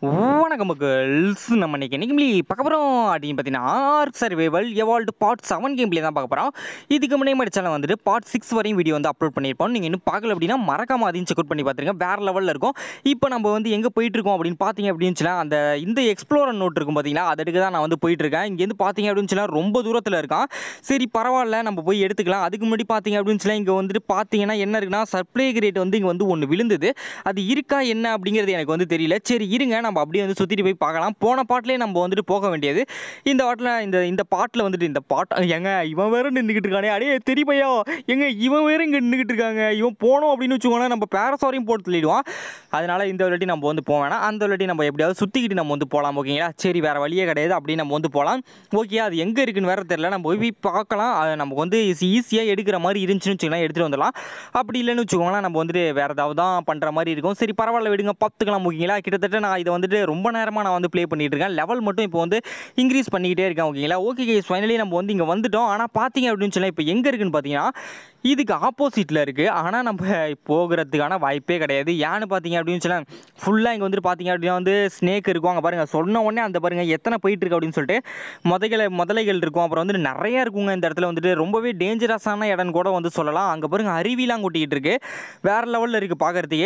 வணக்கம் மக்கள்ஸ் நம்ம இன்னைக்கு என்ன கேம்லி பார்க்க போகிறோம் அப்படின்னு பார்த்தீங்கன்னா Ark survival evolved part seven கேம்லேயே தான் பார்க்க போகிறோம் இதுக்கு முன்னாடி மாதிரி சேனல் வந்துட்டு பார்ட் சிக்ஸ் வரையும் வீடியோ வந்து அப்லோட் பண்ணியிருப்போம் நீங்கள் இன்னும் பார்க்கல அப்படின்னா மறக்காம அதையும் செக் அவுட் பண்ணி பார்த்துருங்க வேறு லெவலில் இருக்கும் இப்போ நம்ம வந்து எங்கே போயிட்டு இருக்கோம் அப்படின்னு பார்த்தீங்க அப்படின்னு சொன்னா, அந்த இந்த எக்ஸ்ப்ளோரர் நோட் இருக்கும் பார்த்தீங்களா அதுக்கு தான் நான் வந்து போயிட்டு இருக்கேன் இங்கேருந்து பார்த்தீங்க அப்படின்னு சொன்னா ரொம்ப தூரத்தில் இருக்கான் சரி பரவாயில்ல நம்ம போய் எடுத்துக்கலாம் அதுக்கு முன்னாடி பார்த்தீங்க அப்படின்னு சொன்னா இங்கே வந்துட்டு பார்த்தீங்கன்னா என்ன இருக்குன்னா சப்ளை கிரேட் வந்து இங்கே வந்து ஒன்று விழுந்தது அது இருக்கா என்ன அப்படிங்கிறது எனக்கு வந்து தெரியல சரி இருங்க நம்ம அப்படியே வந்து சுற்றிட்டு போய் பார்க்கலாம் போன பாட்டிலே நம்ம வந்துட்டு போக வேண்டியது இந்த பாட்டில் இந்த இந்த பாட்டில் வந்துட்டு இந்த பாட் எங்க இவன் வேற நின்றுக்கிட்டு இருக்கானே அடே தெரியுமையா எங்க இவன் வேற இங்கே நின்றுக்கிட்டு இருக்காங்க இவன் போனோம் அப்படின்னு வச்சுக்கோங்களேன் நம்ம பேரசாரையும் போட்டு தள்ளிடுவான் அதனால இந்த வாட்டி நம்ம வந்து போக வேணாம் அந்த வாட்டி நம்ம எப்படியாவது சுற்றிக்கிட்டு நம்ம வந்து போகலாம் ஓகேங்களா சரி வேற வழியே கிடையாது அப்படி நம்ம வந்து போகலாம் ஓகே அது எங்கே இருக்குன்னு வேற தெரியல நம்ம போய் போய் பார்க்கலாம் அது நமக்கு வந்து ஈஸியாக எடுக்கிற மாதிரி இருந்துச்சுன்னு வச்சுக்கலாம் எடுத்துகிட்டு வந்துடலாம் அப்படி இல்லைன்னு வச்சுக்கோங்களேன் நம்ம வந்துட்டு வேற ஏதாவது தான் பண்ணுற மாதிரி இருக்கும் சரி பரவாயில்ல விடுங்க பார்த்துக்கலாம் ஓகேங்களா கிட்டத்தட்ட நான் இதை வந்துட்டு ரொம்ப நேரமாக நான் வந்து ப்ளே பண்ணிட்டு இருக்கேன் லெவல் மட்டும் இப்போ வந்து இன்க்ரீஸ் பண்ணிக்கிட்டே இருக்கேன் ஓகேங்களா ஓகே கேஸ் ஃபைனலி நம்ம வந்து இங்கே வந்துட்டோம் ஆனால் பார்த்தீங்க அப்படின்னு சொல்லி இப்போ எங்கே இருக்குன்னு பார்த்தீங்கன்னா இதுக்கு ஆப்போசிட்டில் இருக்குது ஆனால் நம்ம போகிறதுக்கான வாய்ப்பே கிடையாது ஏன்னு பார்த்தீங்க அப்படின்னு சொன்னால் ஃபுல்லாக இங்கே வந்துட்டு பார்த்தீங்க அப்படின்னா வந்து ஸ்னேக் இருக்கும் அங்கே பாருங்கள் சொன்ன உடனே அந்த பாருங்கள் எத்தனை போயிட்டு இருக்கு அப்படின்னு சொல்லிட்டு முதலை முதலைகள் இருக்கும் அப்புறம் வந்துட்டு நிறைய இருக்குங்க இந்த இடத்துல வந்துட்டு ரொம்பவே டேஞ்சரஸான இடம் கூட வந்து சொல்லலாம் அங்கே பாருங்கள் அருவிலாம் கொட்டிக்கிட்டு இருக்கு வேறு லெவலில் இருக்குது பார்க்குறதுக்கே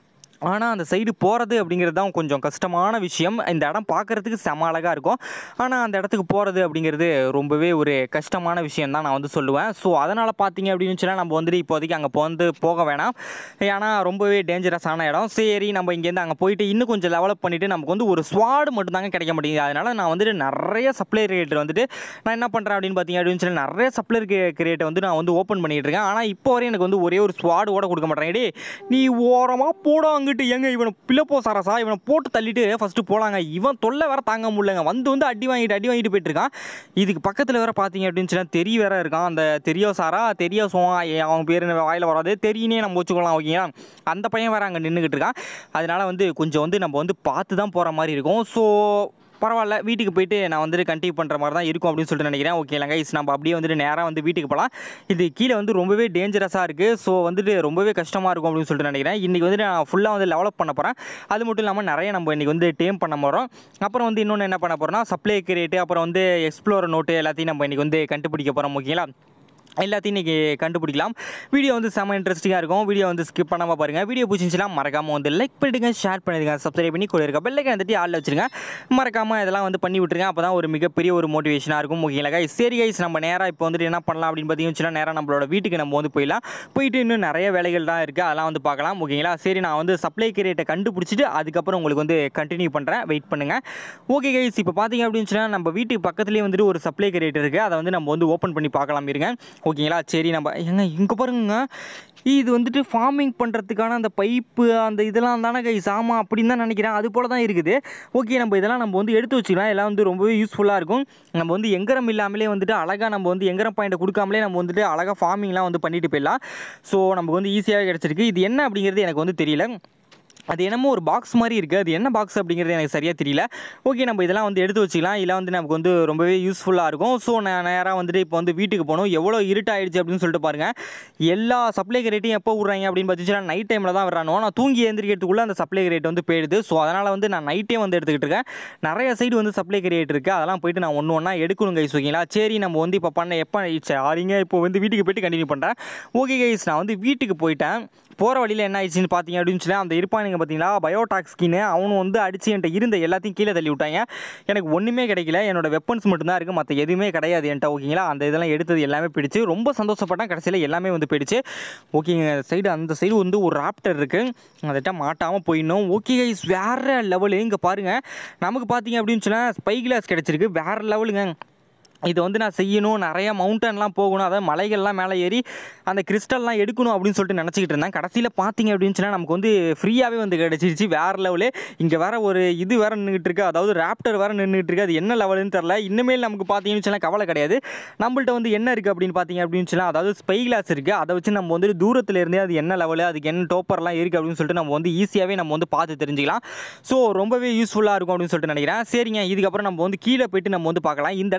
ஆனால் அந்த சைடு போகிறது அப்படிங்கிறது தான் கொஞ்சம் கஷ்டமான விஷயம் இந்த இடம் பார்க்குறதுக்கு செம அழகாக இருக்கும் ஆனால் அந்த இடத்துக்கு போகிறது அப்படிங்கிறது ரொம்பவே ஒரு கஷ்டமான விஷயம் தான் நான் வந்து சொல்லுவேன் ஸோ அதனால் பார்த்தீங்க அப்படின்னு சொன்னால் நம்ம வந்துட்டு இப்போதைக்கு அங்கே வந்து போக வேணாம் ஏன்னா ரொம்பவே டேஞ்சரஸான இடம் சரி நம்ம இங்கேருந்து அங்கே போயிட்டு இன்னும் கொஞ்சம் டெவலப் பண்ணிவிட்டு நமக்கு வந்து ஒரு ஸ்வாடு மட்டும் தாங்க கிடைக்க மாட்டேங்குது அதனால் நான் வந்துட்டு நிறைய சப்ளை கிரியேட்டர் வந்துட்டு நான் என்ன பண்ணுறேன் அப்படின்னு பார்த்தீங்க அப்படின்னு சொல்லி நிறைய சப்ளை கிரியேட்டர் வந்து நான் வந்து ஓப்பன் பண்ணிட்டு இருக்கேன் ஆனால் இப்போ வரையும் எனக்கு வந்து ஒரே ஒரு ஸ்வாடு ஓட கொடுக்க மாட்டேன் டேய் நீ ஓரமாக போட அங்கிட்டு எங்க இவனை பிள்ளப்போ சாரசா இவனை போட்டு தள்ளிட்டு ஃபஸ்ட்டு போலாங்க இவன் தொல்லை வேற தாங்க முடியலங்க வந்து வந்து அடி வாங்கிட்டு அடி வாங்கிட்டு போயிட்டு இருக்கான் இதுக்கு பக்கத்தில் வேற பார்த்தீங்க அப்படின்னு சொன்னா தெரி வேற இருக்கான் அந்த தெரியோ சாரா தெரியோ சோவா அவன் பேர் வாயில் வராது தெரியினே நம்ம வச்சுக்கலாம் ஓகேங்களா அந்த பையன் வேற அங்கே நின்றுக்கிட்டு இருக்கான் அதனால வந்து கொஞ்சம் வந்து நம்ம வந்து பார்த்து தான் போகிற மாதிரி இருக்கும் ஸோ பரவாயில்ல வீட்டுக்கு போயிட்டு நான் வந்துட்டு கண்டினியூ பண்ணுற மாதிரி தான் இருக்கும் அப்படின்னு சொல்லிட்டு நினைக்கிறேன் ஓகே கைஸ் நம்ம அப்படியே வந்துட்டு நேராக வந்து வீட்டுக்கு போகலாம் இது கீழே வந்து ரொம்பவே டேஞ்சரஸாக இருக்குது ஸோ வந்துட்டு ரொம்பவே கஷ்டமாக இருக்கும் அப்படின்னு சொல்லிட்டு நினைக்கிறேன் இன்றைக்கி வந்து நான் ஃபுல்லாக வந்து டெவலப் பண்ண போகிறேன் அது மட்டும் இல்லாமல் நிறைய நம்ம இன்றைக்கி வந்து டேம் பண்ண போகிறோம் அப்புறம் வந்து இன்னொன்று என்ன பண்ண போகிறோம்னா சப்ளை கிரியேட்டு அப்புறம் வந்து எக்ஸ்ப்ளோர் நோட்டு எல்லாத்தையும் நம்ம இன்றைக்கி வந்து கண்டுபிடிக்க போகிறோம் ஓகேங்களா எல்லாத்தையும் இன்றைக்கி கண்டுபிடிக்கலாம் வீடியோ வந்து செம்ம இன்ட்ரெஸ்டிங்காக இருக்கும் வீடியோ வந்து ஸ்கிப் பண்ணாமல் பாருங்கள் வீடியோ பிடிச்சிருந்துச்சுன்னா மறக்காமல் வந்து லைக் பண்ணிடுங்க ஷேர் பண்ணிடுங்க சப்ஸ்கிரைப் பண்ணி கூட இருக்க பெல்லைக்கன் தட்டி ஆளில் வச்சுருங்க மறக்காமல் இதெல்லாம் வந்து பண்ணி விட்டுருங்க அப்போ தான் ஒரு மிகப்பெரிய ஒரு மோட்டிவேஷனாக இருக்கும் ஓகேங்களா guys? சரி கைஸ் நம்ம நேராக இப்போ வந்துட்டு என்ன பண்ணலாம் அப்படின்னு பார்த்தீங்கன்னா நேராக நம்மளோட வீட்டுக்கு நம்ம வந்து போயிடலாம் போயிட்டு இன்னும் நிறைய வேலைகள் தான் இருக்குது அதெல்லாம் வந்து பார்க்கலாம் ஓகேங்களா சரி நான் வந்து சப்ளை கிரியேட்டை கண்டுபிடிச்சிட்டு அதுக்கப்புறம் உங்களுக்கு வந்து கண்டினியூ பண்ணுறேன் வெயிட் பண்ணுங்கள் ஓகே கைஸ் இப்போ பார்த்தீங்க அப்படின்னு சொன்னால் நம்ம வீட்டுக்கு பக்கத்துலேயே வந்துட்டு ஒரு சப்ளை கிரியேட்டர் இருக்குது அதை வந்து நம்ம வந்து ஓப்பன் பண்ணி பார்க்கலாம் இருங்க ஓகேங்களா சரி நம்ம ஏங்க இங்கே பாருங்க இது வந்துட்டு ஃபார்மிங் பண்ணுறதுக்கான அந்த பைப்பு அந்த இதெல்லாம் தானே கை சாமா அப்படின்னு தான் நினைக்கிறேன் அது போல தான் இருக்குது ஓகே நம்ம இதெல்லாம் நம்ம வந்து எடுத்து வச்சுக்கலாம் எல்லாம் வந்து ரொம்பவே யூஸ்ஃபுல்லாக இருக்கும் நம்ம வந்து எங்கரம் இல்லாமலே வந்துட்டு அழகாக நம்ம வந்து எங்கரம் பாயிண்ட்டை கொடுக்காமலே நம்ம வந்துட்டு அழகாக ஃபார்மிங்லாம் வந்து பண்ணிட்டு போயிடலாம் ஸோ நமக்கு வந்து ஈஸியாக கிடச்சிருக்கு இது என்ன அப்படிங்கிறது எனக்கு வந்து தெரியல அது என்னமோ ஒரு பாக்ஸ் மாதிரி இருக்குது அது என்ன பாக்ஸ் அப்படிங்கிறது எனக்கு சரியாக தெரியல ஓகே நம்ம இதெல்லாம் வந்து எடுத்து வச்சுக்கலாம் இதெல்லாம் வந்து நமக்கு வந்து ரொம்பவே யூஸ்ஃபுல்லாக இருக்கும் ஸோ நான் நேராக வந்துட்டு இப்போ வந்து வீட்டுக்கு போகணும் எவ்வளோ இருட்டாயிடுச்சு அப்படின்னு சொல்லிட்டு பாருங்கள் எல்லா சப்ளை ரேட்டையும் எப்போ விட்றாங்க அப்படின்னு பார்த்தீங்கன்னா நைட் டைமில் தான் வர்றானோ நான் தூங்கி எழுந்திரிக்கிறதுக்குள்ளே அந்த சப்ளை ரேட் வந்து போயிடுது ஸோ அதனால் வந்து நான் நைட்டே வந்து எடுத்துக்கிட்டு இருக்கேன் நிறைய சைடு வந்து சப்ளை ரேட் இருக்குது அதெல்லாம் போயிட்டு நான் ஒன்று ஒன்றா எடுக்கணும் கைஸ் ஓகேங்களா சரி நம்ம வந்து இப்போ பண்ண எப்போ சாரிங்க இப்போ வந்து வீட்டுக்கு போயிட்டு கண்டினியூ பண்ணுறேன் ஓகே கைஸ் நான் வந்து வீட்டுக்கு போயிட்டேன் போகிற வழியில் என்ன ஆயிடுச்சுன்னு பார்த்தீங்க அப்படின்னு சொல்லி அந்த இருப்பானுங்க பார்த்தீங்களா பயோடாக் ஸ்கின்னு அவனும் வந்து அடிச்சு என்கிட்ட இருந்த எல்லாத்தையும் கீழே தள்ளி விட்டாங்க எனக்கு ஒன்றுமே கிடைக்கல என்னோட வெப்பன்ஸ் மட்டும்தான் இருக்குது மற்ற எதுவுமே கிடையாது என்கிட்ட ஓகேங்களா அந்த இதெல்லாம் எடுத்தது எல்லாமே பிடிச்சு ரொம்ப சந்தோஷப்பட்டேன் கடைசியில் எல்லாமே வந்து போயிடுச்சு ஓகேங்க சைடு அந்த சைடு வந்து ஒரு ராப்டர் இருக்குது அதட்ட மாட்டாமல் போயிடணும் ஓகே கைஸ் வேறு லெவலு இங்கே பாருங்கள் நமக்கு பார்த்தீங்க அப்படின்னு சொன்னால் ஸ்பை கிளாஸ் கிடச்சிருக்கு வேறு லெவலுங்க இதை வந்து நான் செய்யணும் நிறைய மவுண்டன்லாம் போகணும் அதாவது மலைகள்லாம் மேலே ஏறி அந்த கிறிஸ்டல்லாம் எடுக்கணும் அப்படின்னு சொல்லிட்டு நினச்சிக்கிட்டு இருந்தேன் கடைசியில் பார்த்தீங்க அப்படின்னு சொன்னால் நமக்கு வந்து ஃப்ரீயாகவே வந்து கிடச்சிருச்சு வேறு லெவலு இங்கே வேற ஒரு இது வேறு நின்றுட்டு இருக்கு அதாவது ராப்டர் வேறு நின்றுட்டு இருக்கு அது என்ன லெவலுன்னு தெரில இன்னுமேல் நமக்கு பார்த்தீங்கன்னு சொன்னால் கவலை கிடையாது நம்மள்ட்ட வந்து என்ன இருக்குது அப்படின்னு பார்த்தீங்க அப்படின்னு சொன்னால் அதாவது ஸ்பை கிளாஸ் இருக்குது அதை வச்சு நம்ம வந்து தூரத்தில் இருந்தே அது என்ன லெவலு அதுக்கு என்ன டோப்பர்லாம் இருக்குது அப்படின்னு சொல்லிட்டு நம்ம வந்து ஈஸியாகவே நம்ம வந்து பார்த்து தெரிஞ்சுக்கலாம் ஸோ ரொம்பவே யூஸ்ஃபுல்லாக இருக்கும் அப்படின்னு சொல்லிட்டு நினைக்கிறேன் சரிங்க இதுக்கப்புறம் நம்ம வந்து கீழே போயிட்டு நம்ம வந்து பார்க்கலாம் இந்த இடம் ரொம்பவே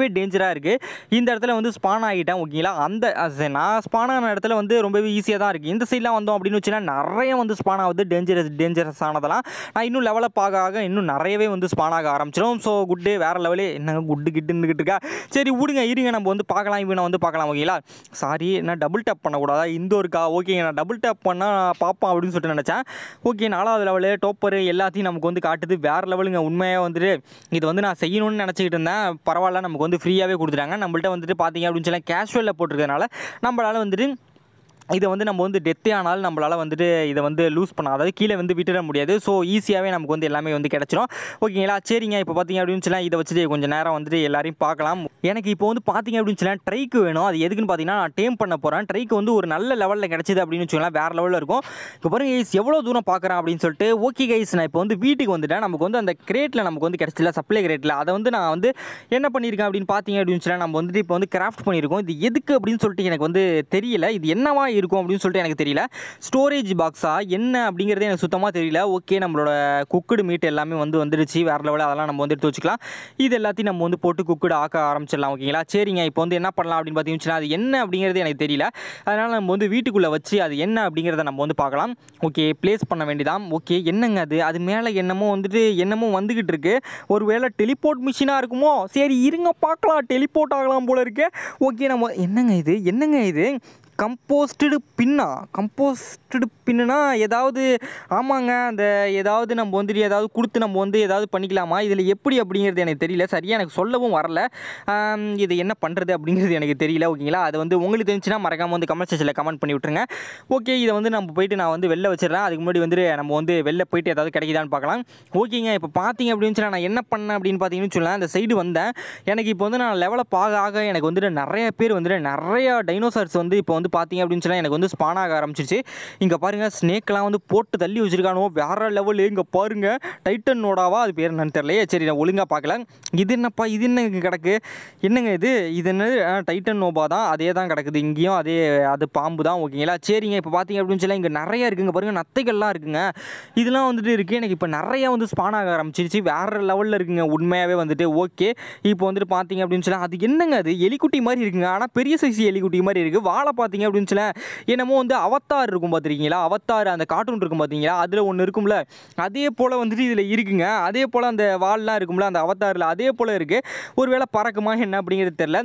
ரொம்பவே டேஞ்சராக இருக்குது இந்த இடத்துல வந்து ஸ்பான் ஆகிட்டேன் ஓகேங்களா அந்த அது நான் ஸ்பான் ஆன இடத்துல வந்து ரொம்பவே ஈஸியாக தான் இருக்குது இந்த சைட்லாம் வந்தோம் அப்படின்னு வச்சுன்னா நிறைய வந்து ஸ்பான் ஆகுது டேஞ்சரஸ் டேஞ்சரஸ் ஆனதெல்லாம் நான் இன்னும் லெவலப் ஆக ஆக இன்னும் நிறையவே வந்து ஸ்பான் ஆக ஆரம்பிச்சிடும் ஸோ குட்டு வேறு லெவலே என்னங்க குட்டு கிட்டுன்னுக்கிட்டு இருக்கா சரி விடுங்க இருங்க நம்ம வந்து பார்க்கலாம் இவனை வந்து பார்க்கலாம் ஓகேங்களா சாரி நான் டபுள் டேப் பண்ணக்கூடாதா இந்த இருக்கா ஓகேங்க நான் டபுள் டேப் பண்ணால் பார்ப்போம் அப்படின்னு சொல்லிட்டு நினச்சேன் ஓகே நாலாவது லெவலு டோப்பரு எல்லாத்தையும் நமக்கு வந்து காட்டுது வேறு லெவலுங்க உண்மையாக வந்துட்டு இது வந்து நான் செய்யணும்னு நினச்சிக்கிட்டு இருந்தேன் பரவாயில்ல நமக்கு வந்து ஃப்ரீயாகவே கொடுத்துட்டாங்க நம்மள்ட்ட வந்துட்டு பார்த்தீங்க அப்படின்னு சொல்லி கேஷுவலில் போட்டிருக்கறனால நம்மளால் வந்துட்டு இதை வந்து நம்ம வந்து டெத்தே ஆனாலும் நம்மளால் வந்துட்டு இதை வந்து லூஸ் பண்ண அதாவது கீழே வந்து விட்டுட முடியாது ஸோ ஈஸியாகவே நமக்கு வந்து எல்லாமே வந்து கிடச்சிரும் ஓகேங்களா சரிங்க இப்போ பார்த்தீங்க அப்படின்னு சொல்லி இதை வச்சுட்டு கொஞ்சம் நேரம் வந்துட்டு எல்லாரையும் பார்க்கலாம் எனக்கு இப்போ வந்து பார்த்தீங்க அப்படின்னு சொல்லி ட்ரைக்கு வேணும் அது எதுக்குன்னு பார்த்தீங்கன்னா நான் டேம் பண்ண போகிறேன் ட்ரைக்கு வந்து ஒரு நல்ல லெவலில் கிடச்சிது அப்படின்னு வச்சுக்கலாம் வேறு லெவலில் இருக்கும் இப்போ பாருங்க கைஸ் எவ்வளோ தூரம் பார்க்குறேன் அப்படின்னு சொல்லிட்டு ஓகே கைஸ் நான் இப்போ வந்து வீட்டுக்கு வந்துட்டேன் நமக்கு வந்து அந்த கிரேட்டில் நமக்கு வந்து கிடச்சில சப்ளை கிரேட்டில் அதை வந்து நான் வந்து என்ன பண்ணியிருக்கேன் அப்படின்னு பார்த்தீங்க அப்படின்னு சொல்லி நம்ம வந்துட்டு இப்போ வந்து கிராஃப்ட் பண்ணியிருக்கோம் இது எதுக்கு அப்படின்னு சொல்லிட்டு எனக்கு வந்து தெரியல இது என்னவா இருக்கும் அப்படின்னு சொல்லிட்டு எனக்கு தெரியல ஸ்டோரேஜ் பாக்ஸா என்ன அப்படிங்கிறது எனக்கு சுத்தமாக தெரியல ஓகே நம்மளோட குக்குடு மீட் எல்லாமே வந்து வந்துடுச்சு வேறு லெவலில் அதெல்லாம் நம்ம வந்து எடுத்து வச்சுக்கலாம் இது எல்லாத்தையும் நம்ம வந்து போட்டு குக்குடு ஆக்க ஆரம்பிச்சிடலாம் ஓகேங்களா சரிங்க இப்போ வந்து என்ன பண்ணலாம் அப்படின்னு பார்த்தீங்கன்னா அது என்ன அப்படிங்கிறது எனக்கு தெரியல அதனால் நம்ம வந்து வீட்டுக்குள்ளே வச்சு அது என்ன அப்படிங்கிறத நம்ம வந்து பார்க்கலாம் ஓகே ப்ளேஸ் பண்ண வேண்டியதான் ஓகே என்னங்க அது அது மேலே என்னமோ வந்துட்டு என்னமோ வந்துக்கிட்டு இருக்கு ஒருவேளை டெலிபோர்ட் மிஷினாக இருக்குமோ சரி இருங்க பார்க்கலாம் டெலிபோர்ட் ஆகலாம் போல இருக்கு ஓகே நம்ம என்னங்க இது என்னங்க இது கம்போஸ்டு பின்னா கம்போஸ்டு பின்னுனா ஏதாவது ஆமாங்க அந்த ஏதாவது நம்ம வந்துட்டு ஏதாவது கொடுத்து நம்ம வந்து ஏதாவது பண்ணிக்கலாமா இதில் எப்படி அப்படிங்கிறது எனக்கு தெரியல சரியாக எனக்கு சொல்லவும் வரல ஆம், இது என்ன பண்ணுறது அப்படிங்கிறது எனக்கு தெரியல ஓகேங்களா அது வந்து உங்களுக்கு தெரிஞ்சுன்னா மறக்காமல் வந்து கமெண்ட் செக்ஷனில் கமெண்ட் பண்ணி விட்ருங்க ஓகே இதை வந்து நம்ம போயிட்டு நான் வந்து வெளில வச்சிடுறேன் அதுக்கு முன்னாடி வந்துட்டு நம்ம வந்து வெளில போயிட்டு ஏதாவது கிடைக்குதான்னு பார்க்கலாம் ஓகேங்க இப்போ பார்த்தீங்க அப்படின்னு சொல்லி நான் என்ன பண்ணேன் அப்படின்னு பார்த்தீங்கன்னு சொல்லலாம் அந்த சைடு வந்தேன் எனக்கு இப்போ வந்து நான் லெவலப் ஆக ஆக எனக்கு வந்துட்டு நிறைய பேர் வந்துட்டு நிறைய டைனோசர்ஸ் வந்து இப்போ வந்து பார்த்தீங்க அப்படின்னு சொல்லி எனக்கு வந்து ஸ்பான் ஆக ஆரம்பிச்சிருச்சு இங்கே பாருங்கள் ஸ்னேக்லாம் வந்து போட்டு தள்ளி வச்சிருக்கானோ வேற லெவலு இங்கே பாருங்க டைட்டன் நோடாவா அது பேர் என்னன்னு தெரியலையே சரி நான் ஒழுங்காக பார்க்கல இது என்னப்பா இது என்ன இங்க கிடக்கு என்னங்க இது இது என்னது ஆ, டைட்டன் நோபா தான் அதே தான் கிடக்குது இங்கேயும் அதே அது பாம்பு தான் ஓகேங்களா சரிங்க இப்போ பார்த்தீங்க அப்படின்னு சொல்லி இங்கே நிறைய இருக்குங்க பாருங்க நத்தைகள்லாம் இருக்குங்க இதெல்லாம் வந்துட்டு இருக்குது எனக்கு இப்போ நிறைய வந்து ஸ்பான் ஆக ஆரம்பிச்சிருச்சு வேற லெவலில் இருக்குங்க உண்மையாகவே வந்துட்டு ஓகே இப்போ வந்துட்டு பார்த்தீங்க அப்படின்னு சொல்லி அது என்னங்க அது எலிக்குட்டி மாதிரி இருக்குங்க ஆனால் பெரிய சைஸ் எலிக்குட்டி மாதிரி இருக்குது வாழை பார்த்தீங்க அப்படின்னு சொல்லி என்னமோ வந்து அவத்தார் இருக்கும் பார்த்துருக்கீங்களா அவத்தார் அந்த கார்ட்டூன் இருக்கும் பார்த்தீங்களா அதில் ஒன்று இருக்கும்ல அதே போல் வந்துட்டு இதில் இருக்குங்க அதே போல் அந்த வால்லாம் இருக்கும்ல அந்த அவத்தாரில் அதே போல் இருக்குது ஒருவேளை பறக்குமா என்ன அப்படிங்கிறது தெரில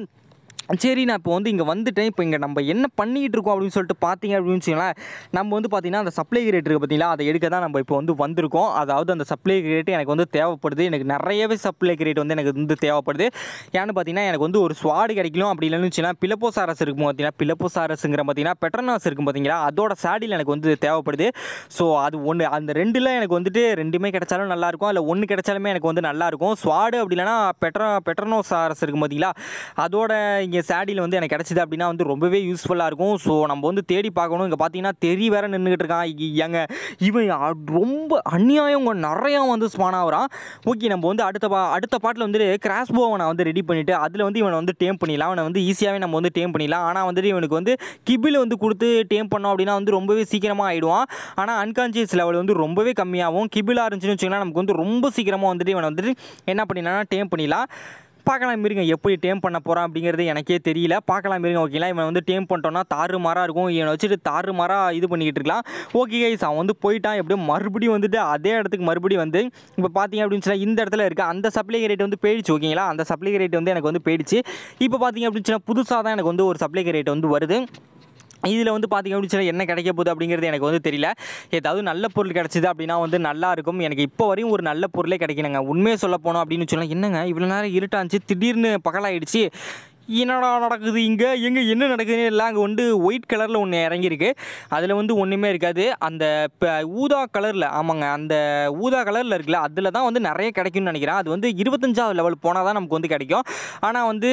சரி நான் இப்போ வந்து இங்கே வந்துட்டேன் இப்போ இங்கே நம்ம என்ன பண்ணிக்கிட்டு இருக்கோம் அப்படின்னு சொல்லிட்டு பார்த்தீங்க அப்படின்னு வச்சுங்களேன் நம்ம வந்து பார்த்தீங்கன்னா அந்த சப்ளை கிரேட் இருக்குது பார்த்தீங்களா அதை எடுக்க தான் நம்ம இப்போ வந்து வந்திருக்கோம் அதாவது அந்த சப்ளை கிரேட் எனக்கு வந்து தேவைப்படுது எனக்கு நிறையவே சப்ளை கிரேட் வந்து எனக்கு வந்து தேவைப்படுது ஏன்னு பார்த்தீங்கன்னா எனக்கு வந்து ஒரு ஸ்வாடு கிடைக்கணும் அப்படி இல்லைன்னு வச்சுன்னா பிலப்போசாரஸ் இருக்கும் பார்த்தீங்கன்னா பிலப்போசாரஸுங்கிற பார்த்தீங்கன்னா பெட்ரனாஸ் இருக்கும் பார்த்தீங்களா அதோட சாடியில் எனக்கு வந்து தேவைப்படுது ஸோ அது ஒன்று அந்த ரெண்டில் எனக்கு வந்துட்டு ரெண்டுமே கிடைச்சாலும் நல்லாயிருக்கும் அதில் ஒன்று கிடைச்சாலுமே எனக்கு வந்து நல்லாயிருக்கும் ஸ்வாடு அப்படி இல்லைன்னா பெட்ரா பெட்ரனோசாரஸ் இருக்கும் பார்த்தீங்களா அதோட இங்கே சேடியில் வந்து எனக்கு கிடச்சிது அப்படின்னா வந்து ரொம்பவே யூஸ்ஃபுல்லாக இருக்கும் ஸோ நம்ம வந்து தேடி பார்க்கணும் இங்கே பார்த்தீங்கன்னா தெரி வேற நின்றுக்கிட்டு இருக்கான் இ- ஏங்க இவன் அ- ரொம்ப அநியாயம் இங்க நிறையா வந்து ஸ்பான் ஆகுறான் ஓகே நம்ம வந்து அடுத்த பா அடுத்த பாட்டில் வந்துட்டு கிராஸ் போவை நான் வந்து ரெடி பண்ணிவிட்டு அதில் வந்து இவனை வந்து டேம் பண்ணிடலாம் அவனை வந்து ஈஸியாகவே நம்ம வந்து டேம் பண்ணிடலாம் ஆனால் வந்துட்டு இவனுக்கு வந்து கிபில் வந்து கொடுத்து டேம் பண்ணோம் அப்படின்னா வந்து ரொம்பவே சீக்கிரமாக ஆகிடுவான் ஆனால் அன்கான்சியஸ் லெவல் வந்து ரொம்பவே கம்மியாகும் கிபிலாக இருந்துச்சுன்னு வச்சுக்கோங்களேன் நமக்கு வந்து ரொம்ப சீக்கிரமாக வந்துட்டு இவனை வந்துட்டு என்ன பண்ணிடலாம் டேம் பண்ணிடலாம் பார்க்கலாம் இருங்க எப்படி டேம் பண்ண போகிறான் அப்படிங்கிறது எனக்கே தெரியல பார்க்கலாம் இருங்க ஓகேங்களா இவன் வந்து டேம் பண்ணிட்டோன்னா தாறு மாறாக இருக்கும் இவனை வச்சுட்டு தாறு மாறாக இது பண்ணிக்கிட்டு இருக்கலாம் ஓகே கைஸ் அவன் வந்து போயிட்டான் எப்படியும் மறுபடியும் வந்துட்டு அதே இடத்துக்கு மறுபடியும் வந்து இப்போ பார்த்தீங்க அப்படின்னு சொன்னால் இந்த இடத்துல இருக்க அந்த சப்ளை ரேட் வந்து போயிடுச்சு ஓகேங்களா அந்த சப்ளை ரேட் வந்து எனக்கு வந்து போயிடுச்சு இப்போ பார்த்தீங்க அப்படின்னு சொன்னால் புதுசாக தான் எனக்கு வந்து ஒரு சப்ளை ரேட் வந்து வருது இதில் வந்து பார்த்திங்க அப்படின்னு சொன்னால் என்ன கிடைக்க போகுது அப்படிங்கிறது எனக்கு வந்து தெரியல ஏதாவது நல்ல பொருள் கிடச்சிது அப்படின்னா வந்து நல்லா இருக்கும் எனக்கு இப்போ வரையும் ஒரு நல்ல பொருளே கிடைக்கணுங்க உண்மையை சொல்ல போனோம் அப்படின்னு சொன்னால் என்னங்க இவ்வளோ நேரம் இருட்டாச்சு திடீர்னு பகலாயிடுச்சு என்னடா நடக்குது இங்கே எங்கே என்ன நடக்குதுன்னு எல்லாம் அங்கே வந்து ஒயிட் கலரில் ஒன்று இறங்கியிருக்கு அதில் வந்து ஒன்றுமே இருக்காது அந்த ப- ஊதா கலரில் ஆமாங்க அந்த ஊதா கலரில் இருக்குல்ல அதில் தான் வந்து நிறைய கிடைக்கும்னு நினைக்கிறேன் அது வந்து இருபத்தஞ்சாவது லெவல் போனால் தான் நமக்கு வந்து கிடைக்கும் ஆனால் வந்து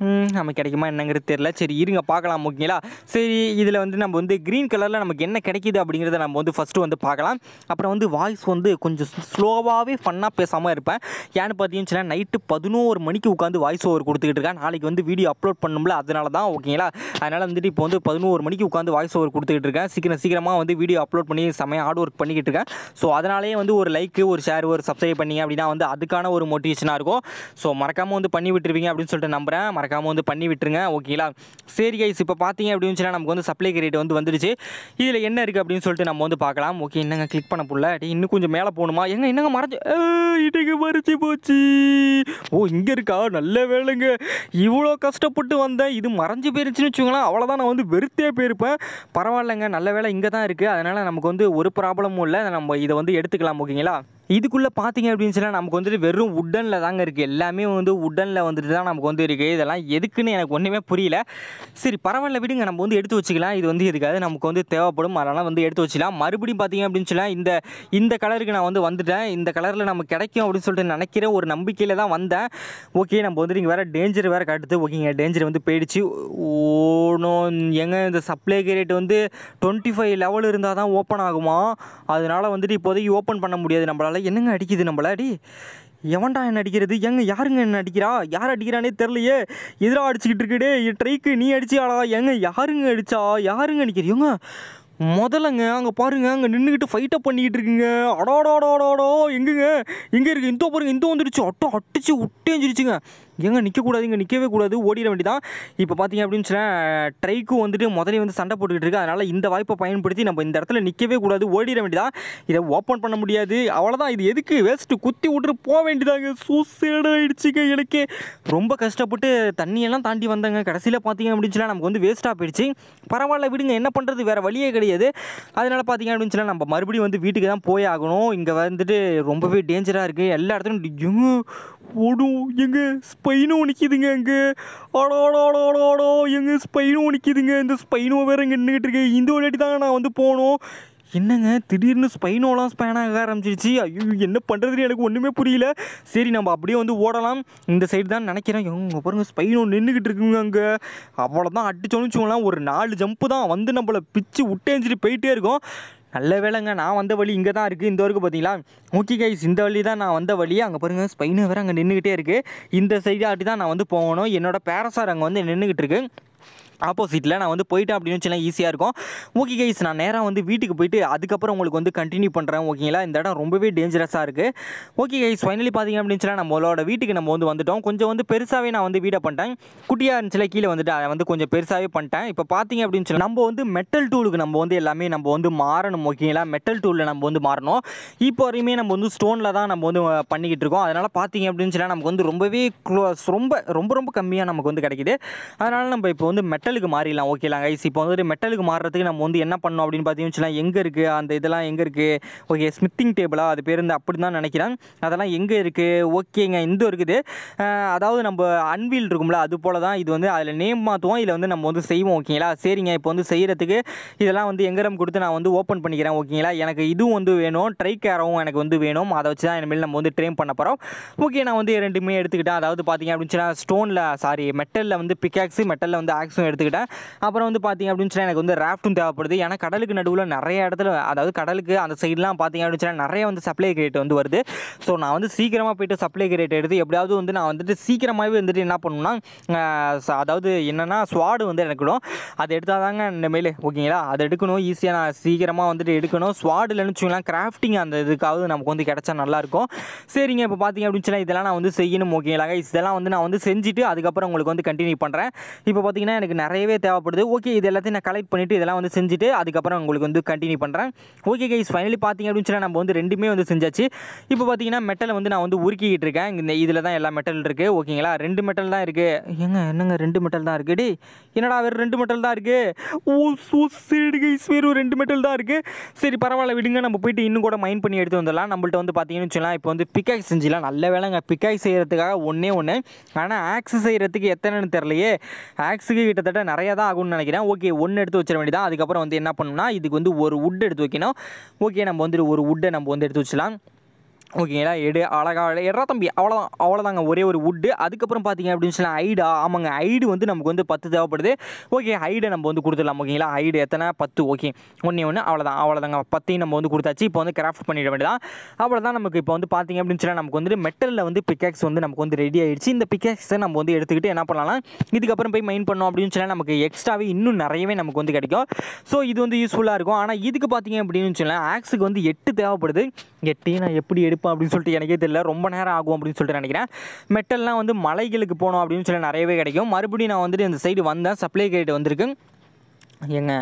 ம், நமக்கு கிடைக்குமா என்னங்கிறது தெரில சரி இருங்க பார்க்கலாம் ஓகேங்களா சரி இதில் வந்து நம்ம வந்து க்ரீன் கலரில் நமக்கு என்ன கிடைக்கிது அப்படிங்கிறத நம்ம வந்து ஃபஸ்ட்டு வந்து பார்க்கலாம் அப்புறம் வந்து வாய்ஸ் வந்து கொஞ்சம் ஸ்லோவாகவே ஃபன்னாக பேசாமல் இருப்பேன் ஏன்னு பார்த்தீங்கன்னா நைட்டு பதினோரு மணிக்கு உட்காந்து வாய்ஸ் ஓவர் கொடுத்துக்கிட்டு இருக்கேன் நாளைக்கு வந்து வீடியோ அப்லோட் பண்ணணும்ல அதனால தான் ஓகேங்களா அதனால் வந்துட்டு இப்போ வந்து பதினோரு மணிக்கு உட்காந்து வாய்ஸ் ஓவர் கொடுத்துக்கிட்டு இருக்கேன் சீக்கிரம் சீக்கிரமாக வந்து வீடியோ அப்லோட் பண்ணி செமையாக ஹார்ட் ஒர்க் பண்ணிக்கிட்டு இருக்கேன் ஸோ அதனாலேயே வந்து ஒரு லைக்கு ஒரு ஷேர் ஒரு சப்ஸ்கிரைப் பண்ணீங்க அப்படின்னா வந்து அதுக்கான ஒரு மோட்டிவேஷனாக இருக்கும் ஸோ மறக்காமல் வந்து பண்ணி விட்டுருவீங்க அப்படின்னு சொல்லிட்டு நம்புறேன் மறக்காமல் வந்து பண்ணி விட்டுருங்க ஓகேங்களா சரி கைஸ் இப்போ பார்த்தீங்க அப்படின்னு சொன்னால் நமக்கு வந்து சப்ளை ரேட் வந்து வந்துடுச்சு இதில் என்ன இருக்குது அப்படின்னு சொல்லிட்டு நம்ம வந்து பார்க்கலாம் ஓகே என்னங்க கிளிக் பண்ண புள்ள டேய், இன்னும் கொஞ்சம் மேலே போகணுமா எங்க என்னங்க மறைஞ்சு இன்றைக்கு மறைச்சி போச்சு ஓ இங்கே இருக்கா நல்ல வேலைங்க இவ்வளோ கஷ்டப்பட்டு வந்தேன் இது மறைஞ்சு போயிருச்சுன்னு வச்சுக்கோங்களேன் அவ்வளோதான் நான் வந்து வெறுத்தே போயிருப்பேன் பரவாயில்லைங்க நல்ல வேலை இங்கே தான் இருக்குது அதனால் நமக்கு வந்து ஒரு ப்ராப்ளமும் இல்லை நம்ம இதை வந்து எடுத்துக்கலாம் ஓகேங்களா இதுக்குள்ளே பார்த்தீங்க அப்படின்னு சொன்னால் நமக்கு வந்துட்டு வெறும் உட்டனில் தாங்க இருக்குது எல்லாமே வந்து உட்டனில் வந்துட்டு தான் நமக்கு வந்து இருக்குது இதெல்லாம் எதுக்குன்னு எனக்கு ஒன்றுமே புரியல சரி பரவாயில்ல விடுங்க நம்ம வந்து எடுத்து வச்சுக்கலாம் இது வந்து எதுக்காக நமக்கு வந்து தேவைப்படும் அதனால் வந்து எடுத்து வச்சுக்கலாம் மறுபடியும் பார்த்தீங்க அப்படின்னு சொன்னால் இந்த இந்த கலருக்கு நான் வந்து வந்துட்டேன் இந்த கலரில் நமக்கு கிடைக்கும் அப்படின்னு சொல்லிட்டு நினைக்கிற ஒரு நம்பிக்கையில் தான் வந்தேன் ஓகே நம்ம வந்து இங்கே வேறு டேஞ்சர் வேறு காட்டுது ஓகேங்க டேஞ்சர் வந்து போயிடுச்சு ஓனோ எங்க இந்த சப்ளை ரேட் வந்து டுவெண்ட்டி ஃபைவ் லெவல் இருந்தால் தான் ஓப்பன் ஆகுமா அதனால வந்துட்டு இப்போதைக்கு ஓப்பன் பண்ண முடியாது நம்மளால் என்னங்க அடிக்குது நம்மள அடி எவன்டா என்ன அடிக்கிறது எங்க யாருங்க என்ன அடிக்கிறா யார் அடிக்கிறானே தெரிலையே எதிராக அடிச்சுக்கிட்டு இருக்குடே ட்ரைக்கு நீ அடிச்சியாடா எங்க யாருங்க அடிச்சா யாருங்க அடிக்கிறீங்க முதல்லங்க அங்கே பாருங்க அங்கே நின்றுக்கிட்டு ஃபைட்டை பண்ணிக்கிட்டு இருக்குங்க அடாடாடாடாடா எங்கங்க எங்கே இருக்கு இந்த பாருங்க இந்த வந்துடுச்சு அட்டோ அடிச்சு விட்டேஞ்சிருச்சுங்க எங்க நிற்கக்கூடாது இங்கே நிற்கவே கூடாது ஓடிட வேண்டியதான் இப்போ பார்த்தீங்க அப்படின்னு சொன்னால் ட்ரைக்கும் வந்துட்டு முதல்ல வந்து சண்டை போட்டுக்கிட்டு இருக்கு அதனால் இந்த வாய்ப்பை பயன்படுத்தி நம்ம இந்த இடத்துல நிற்கவே கூடாது ஓடிட வேண்டியதான் இதை ஓப்பன் பண்ண முடியாது அவ்வளோதான் இது எதுக்கு வேஸ்ட்டு குத்தி விட்டுட்டு போக வேண்டியதாங்க சூசைடு ஆயிடுச்சுங்க எனக்கு ரொம்ப கஷ்டப்பட்டு தண்ணியெல்லாம் தாண்டி வந்தாங்க கடைசியில் பார்த்தீங்க அப்படின்னு சொன்னால் நமக்கு வந்து வேஸ்ட்டாக போயிடுச்சு பரவாயில்ல விடுங்க என்ன பண்ணுறது வேறு வழியே கிடையாது அதனால் பார்த்தீங்க அப்படின்னு சொன்னால் நம்ம மறுபடியும் வந்து வீட்டுக்கு தான் போய் ஆகணும் இங்கே வந்துட்டு ரொம்பவே டேஞ்சராக இருக்குது எல்லா இடத்துலையும் எங்க ஓடும் எங்க ஸ்பைனும் நிற்கிதுங்க அங்கே ஆடாடாடாடாடா எங்க ஸ்பைனும் நிற்கிதுங்க இந்த ஸ்பைனோ வேற இங்கே நின்றுட்டு இருக்கு இந்த வாட்டி தாங்க நான் வந்து போகணும் என்னங்க திடீர்னு ஸ்பைனோலாம் ஸ்பேன் ஆக ஆரம்பிச்சிருச்சு ஐயோ என்ன பண்ணுறதுன்னு எனக்கு ஒன்றுமே புரியல சரி நம்ம அப்படியே வந்து ஓடலாம் இந்த சைடு தான் நினைக்கிறேன் இங்கே பாருங்க ஸ்பைனோ நின்றுக்கிட்டு இருக்குங்க அங்கே அவ்வளோதான் அடிச்சோன்னு வச்சுக்கோங்களேன் ஒரு நாலு ஜம்ப்பு தான் வந்து நம்மளை பிச்சு விட்டேஞ்சிட்டு போயிட்டே இருக்கோம் நல்ல வேலைங்க நான் வந்த வழி இங்கே தான் இருக்குது இந்த வரைக்கும் பார்த்தீங்களா ஓகே கைஸ் இந்த வழி தான் நான் வந்த வழி அங்கே பாருங்கள் ஸ்பைனு வேறு அங்கே நின்றுக்கிட்டே இருக்குது இந்த சைடு ஆட்டி தான் நான் வந்து போகணும் என்னோட பேரசார் அங்கே வந்து நின்றுக்கிட்டு இருக்கு ஆப்போசிட்டில் நான் வந்து போயிட்டேன் அப்படின்னு வச்சுலாம் ஈஸியாக இருக்கும் ஓகே கைஸ் நான் நேராக வந்து வீட்டுக்கு போயிட்டு அதுக்கப்புறம் உங்களுக்கு வந்து கண்டினியூ பண்ணுறேன் ஓகேங்களா இந்த இடம் ரொம்பவே டேஞ்சரஸாக இருக்குது ஓகே கைஸ் ஃபைனலி பார்த்தீங்க அப்படின்னு சொன்னால் நம்மளோட வீட்டுக்கு நம்ம வந்து வந்துட்டோம் கொஞ்சம் வந்து பெருசாகவே நான் வந்து வீடை பண்ணிட்டேன் குட்டியாக இருந்துச்சுல கீழே வந்துட்டு அதை வந்து கொஞ்சம் பெருசாகவே பண்ணிட்டேன் இப்போ பார்த்தீங்க அப்படின்னு சொல்லி நம்ம வந்து மெட்டல் டூலுக்கு நம்ம வந்து எல்லாமே நம்ம வந்து மாறணும் ஓகேங்களா மெட்டல் டூலில் நம்ம வந்து மாறணும் இப்போ வரையுமே நம்ம வந்து ஸ்டோனில் தான் நம்ம வந்து அஹ், பண்ணிக்கிட்டு இருக்கோம் அதனால் பார்த்தீங்க அப்படின்னு சொன்னால் நமக்கு வந்து ரொம்பவே க்ளோஸ் ரொம்ப ரொம்ப ரொம்ப கம்மியாக நமக்கு வந்து கிடைக்குது அதனால் நம்ம இப்போ வந்து மெட்டலுக்கு மாறிடலாம் ஓகேலாம் கைஸ் இப்போ வந்து மெட்டலுக்கு மாறுறதுக்கு நம்ம வந்து என்ன பண்ணோம் அப்படின்னு பார்த்தீங்கன்னு வச்சுக்கலாம் எங்கே இருக்குது அந்த இதெல்லாம் எங்கே இருக்குது ஓகே ஸ்மித்திங் டேபிளா அது பேர் வந்து அப்படி தான் நினைக்கிறேன் அதெல்லாம் எங்கே இருக்குது ஓகேங்க இந்த இருக்குது அஹ், அதாவது நம்ம அன்வீல் இருக்கும்ல அது போல தான் இது வந்து அதில் நேம் மாற்றுவோம் இதில் வந்து நம்ம வந்து செய்வோம் ஓகேங்களா சரிங்க இப்போ வந்து செய்கிறதுக்கு இதெல்லாம் வந்து எங்கரம் கொடுத்து நான் வந்து ஓப்பன் பண்ணிக்கிறேன் ஓகேங்களா எனக்கு இதுவும் வந்து வேணும் ட்ரை கேரவும் எனக்கு வந்து வேணும் அதை வச்சு தான் இனிமேல் நம்ம வந்து ட்ரெயின் பண்ண போகிறோம் ஓகே நான் வந்து ரெண்டுமே எடுத்துக்கிட்டேன் அதாவது பார்த்தீங்க அப்படின்னு சொன்னால் ஸ்டோனில் சாரி மெட்டலில் வந்து பிக்காக்ஸு மெட்டலில் வந்து ஆக்ஸும் எடுத்துக்கிட்டேன் அப்புறம் வந்து பார்த்தீங்க அப்படின்னு சொன்னால் எனக்கு வந்து ராஃப்ட்டும் தேவைப்படுது ஏன்னா கடலுக்கு நடுவில் நிறைய இடத்துல அதாவது கடலுக்கு அந்த சைட்லாம் பார்த்தீங்க அப்படின்னு சொன்னால் நிறைய வந்து சப்ளை ரேட் வந்து வருது ஸோ நான் வந்து சீக்கிரமாக போயிட்டு சப்ளை ரேட் எடுத்து எப்படியாவது வந்து நான் வந்துட்டு சீக்கிரமாகவே வந்துட்டு என்ன பண்ணணும்னா ஆஹ், ச- அதாவது என்னென்னா ஸ்வாடு வந்து எடுக்கணும் அதை எடுத்தால் தாங்க இனிமேல் ஓகேங்களா அதை எடுக்கணும் ஈஸியாக நான் சீக்கிரமாக வந்துட்டு எடுக்கணும் ஸ்வாடில் வச்சுக்கலாம் கிராஃப்டிங் அந்த இதுக்காவது நமக்கு வந்து கிடச்சா நல்லாயிருக்கும் சரிங்க இப்போ பார்த்தீங்க அப்படின்னு சொன்னால் இதெல்லாம் நான் வந்து செய்யணும் ஓகேங்களா guys? இதெல்லாம் வந்து நான் வந்து செஞ்சுட்டு அதுக்கப்புறம் உங்களுக்கு வந்து கண்டினியூ பண்ணுறேன் இப்போ பார்த்தீங்கன்னா எனக்கு நிறையவே தேவைப்படுது ஓகே இது எல்லாத்தையும் நான் கலெக்ட் பண்ணிவிட்டு இதெல்லாம் வந்து செஞ்சுட்டு அதுக்கப்புறம் உங்களுக்கு வந்து கண்டினியூ பண்ணுறேன் ஓகே கைஸ் ஃபைனலி பார்த்தீங்க அப்படின்னு சொன்னால் நம்ம வந்து ரெண்டுமே வந்து செஞ்சாச்சு இப்போ பார்த்தீங்கன்னா மெட்டலை வந்து நான் வந்து உருக்கிக்கிட்டு இருக்கேன் இந்த இதில் தான் எல்லா மெட்டல் இருக்குது ஓகேங்களா ரெண்டு மெட்டல் தான் இருக்குது ஏங்க என்னங்க ரெண்டு மெட்டல் தான் இருக்குது டேய் என்னடா வேறு ரெண்டு மெட்டல் தான் இருக்குது ஓ சூ சரி கைஸ் வெறும் ரெண்டு மெட்டல் தான் இருக்குது சரி பரவாயில்ல விடுங்க நம்ம போயிட்டு இன்னும் கூட மைண்ட் பண்ணி எடுத்து வந்துடலாம் நம்மள்ட்ட வந்து பார்த்தீங்கன்னு வச்சுக்கலாம் இப்போ வந்து பிக்காய் செஞ்சிடலாம் நல்ல வேலைங்க பிக்காய் செய்கிறதுக்காக ஒன்றே ஒன்று ஆனால் ஆக்ஸ் செய்கிறதுக்கு எத்தனைன்னு தெரியலையே ஆக்ஸுக்கு கிட்டத்தட்ட நிறையா தான் ஆகும்னு நினைக்கிறேன் ஓகே ஒன்று எடுத்து வச்சிட வேண்டியதான் அதுக்கப்புறம் வந்து என்ன பண்ணணும்னா இதுக்கு வந்து ஒரு wood எடுத்து வைக்கணும் ஓகே நம்ம வந்துட்டு ஒரு வுட்டை நம்ம வந்து எடுத்து வச்சலாம் ஓகேங்களா எடு அழகா எட்ரா தம்பி அவ்வளோதான் அவ்வளோதாங்க ஒரே ஒரு வுட்டு அதுக்கப்புறம் பார்த்தீங்க அப்படின்னு சொன்னால் ஐடா ஆமாங்க ஐடு வந்து நமக்கு வந்து பத்து தேவைப்படுது ஓகே ஐடை நம்ம வந்து கொடுத்துடலாம் ஓகேங்களா ஐடு எத்தனை பத்து ஓகே ஒன்றே ஒன்று அவ்வளோதான் அவ்வளோதாங்க பத்தையும் நம்ம வந்து கொடுத்தாச்சு இப்போ வந்து கிராஃப்ட் பண்ணிட வேண்டியதான் அவ்வளோதான் நமக்கு இப்போ வந்து பார்த்தீங்க அப்படின்னு சொன்னால் நமக்கு வந்து மெட்டலில் வந்து பிக்காக்ஸ் வந்து நமக்கு வந்து ரெடி ஆயிடுச்சு இந்த பிக்காக்ஸை நம்ம வந்து எடுத்துக்கிட்டு என்ன பண்ணலாம் இதுக்கப்புறம் போய் மைன் பண்ணோம் அப்படின்னு சொன்னால் நமக்கு எக்ஸ்ட்ராவே இன்னும் நிறையவே நமக்கு வந்து கிடைக்கும் ஸோ இது வந்து யூஸ்ஃபுல்லாக இருக்கும் ஆனால் இதுக்கு பார்த்தீங்க அப்படின்னு சொன்னால் ஆக்ஸுக்கு வந்து எட்டு தேவைப்படுது எட்டையும் நான் எப்படி எடுப்பேன் அப்படின்னு சொல்லிட்டு எனக்கே தெரியல ரொம்ப நேரம் ஆகும் அப்படின்னு சொல்லிட்டு நினைக்கிறேன் மெட்டல்லாம் வந்து மலைகளுக்கு போனோம் அப்படின்னு சொல்லி நிறையவே கிடைக்கும் மறுபடியும் நான் வந்துட்டு இந்த சைடு வந்தேன் சப்ளை கேட் வந்திருக்கு ஏங்க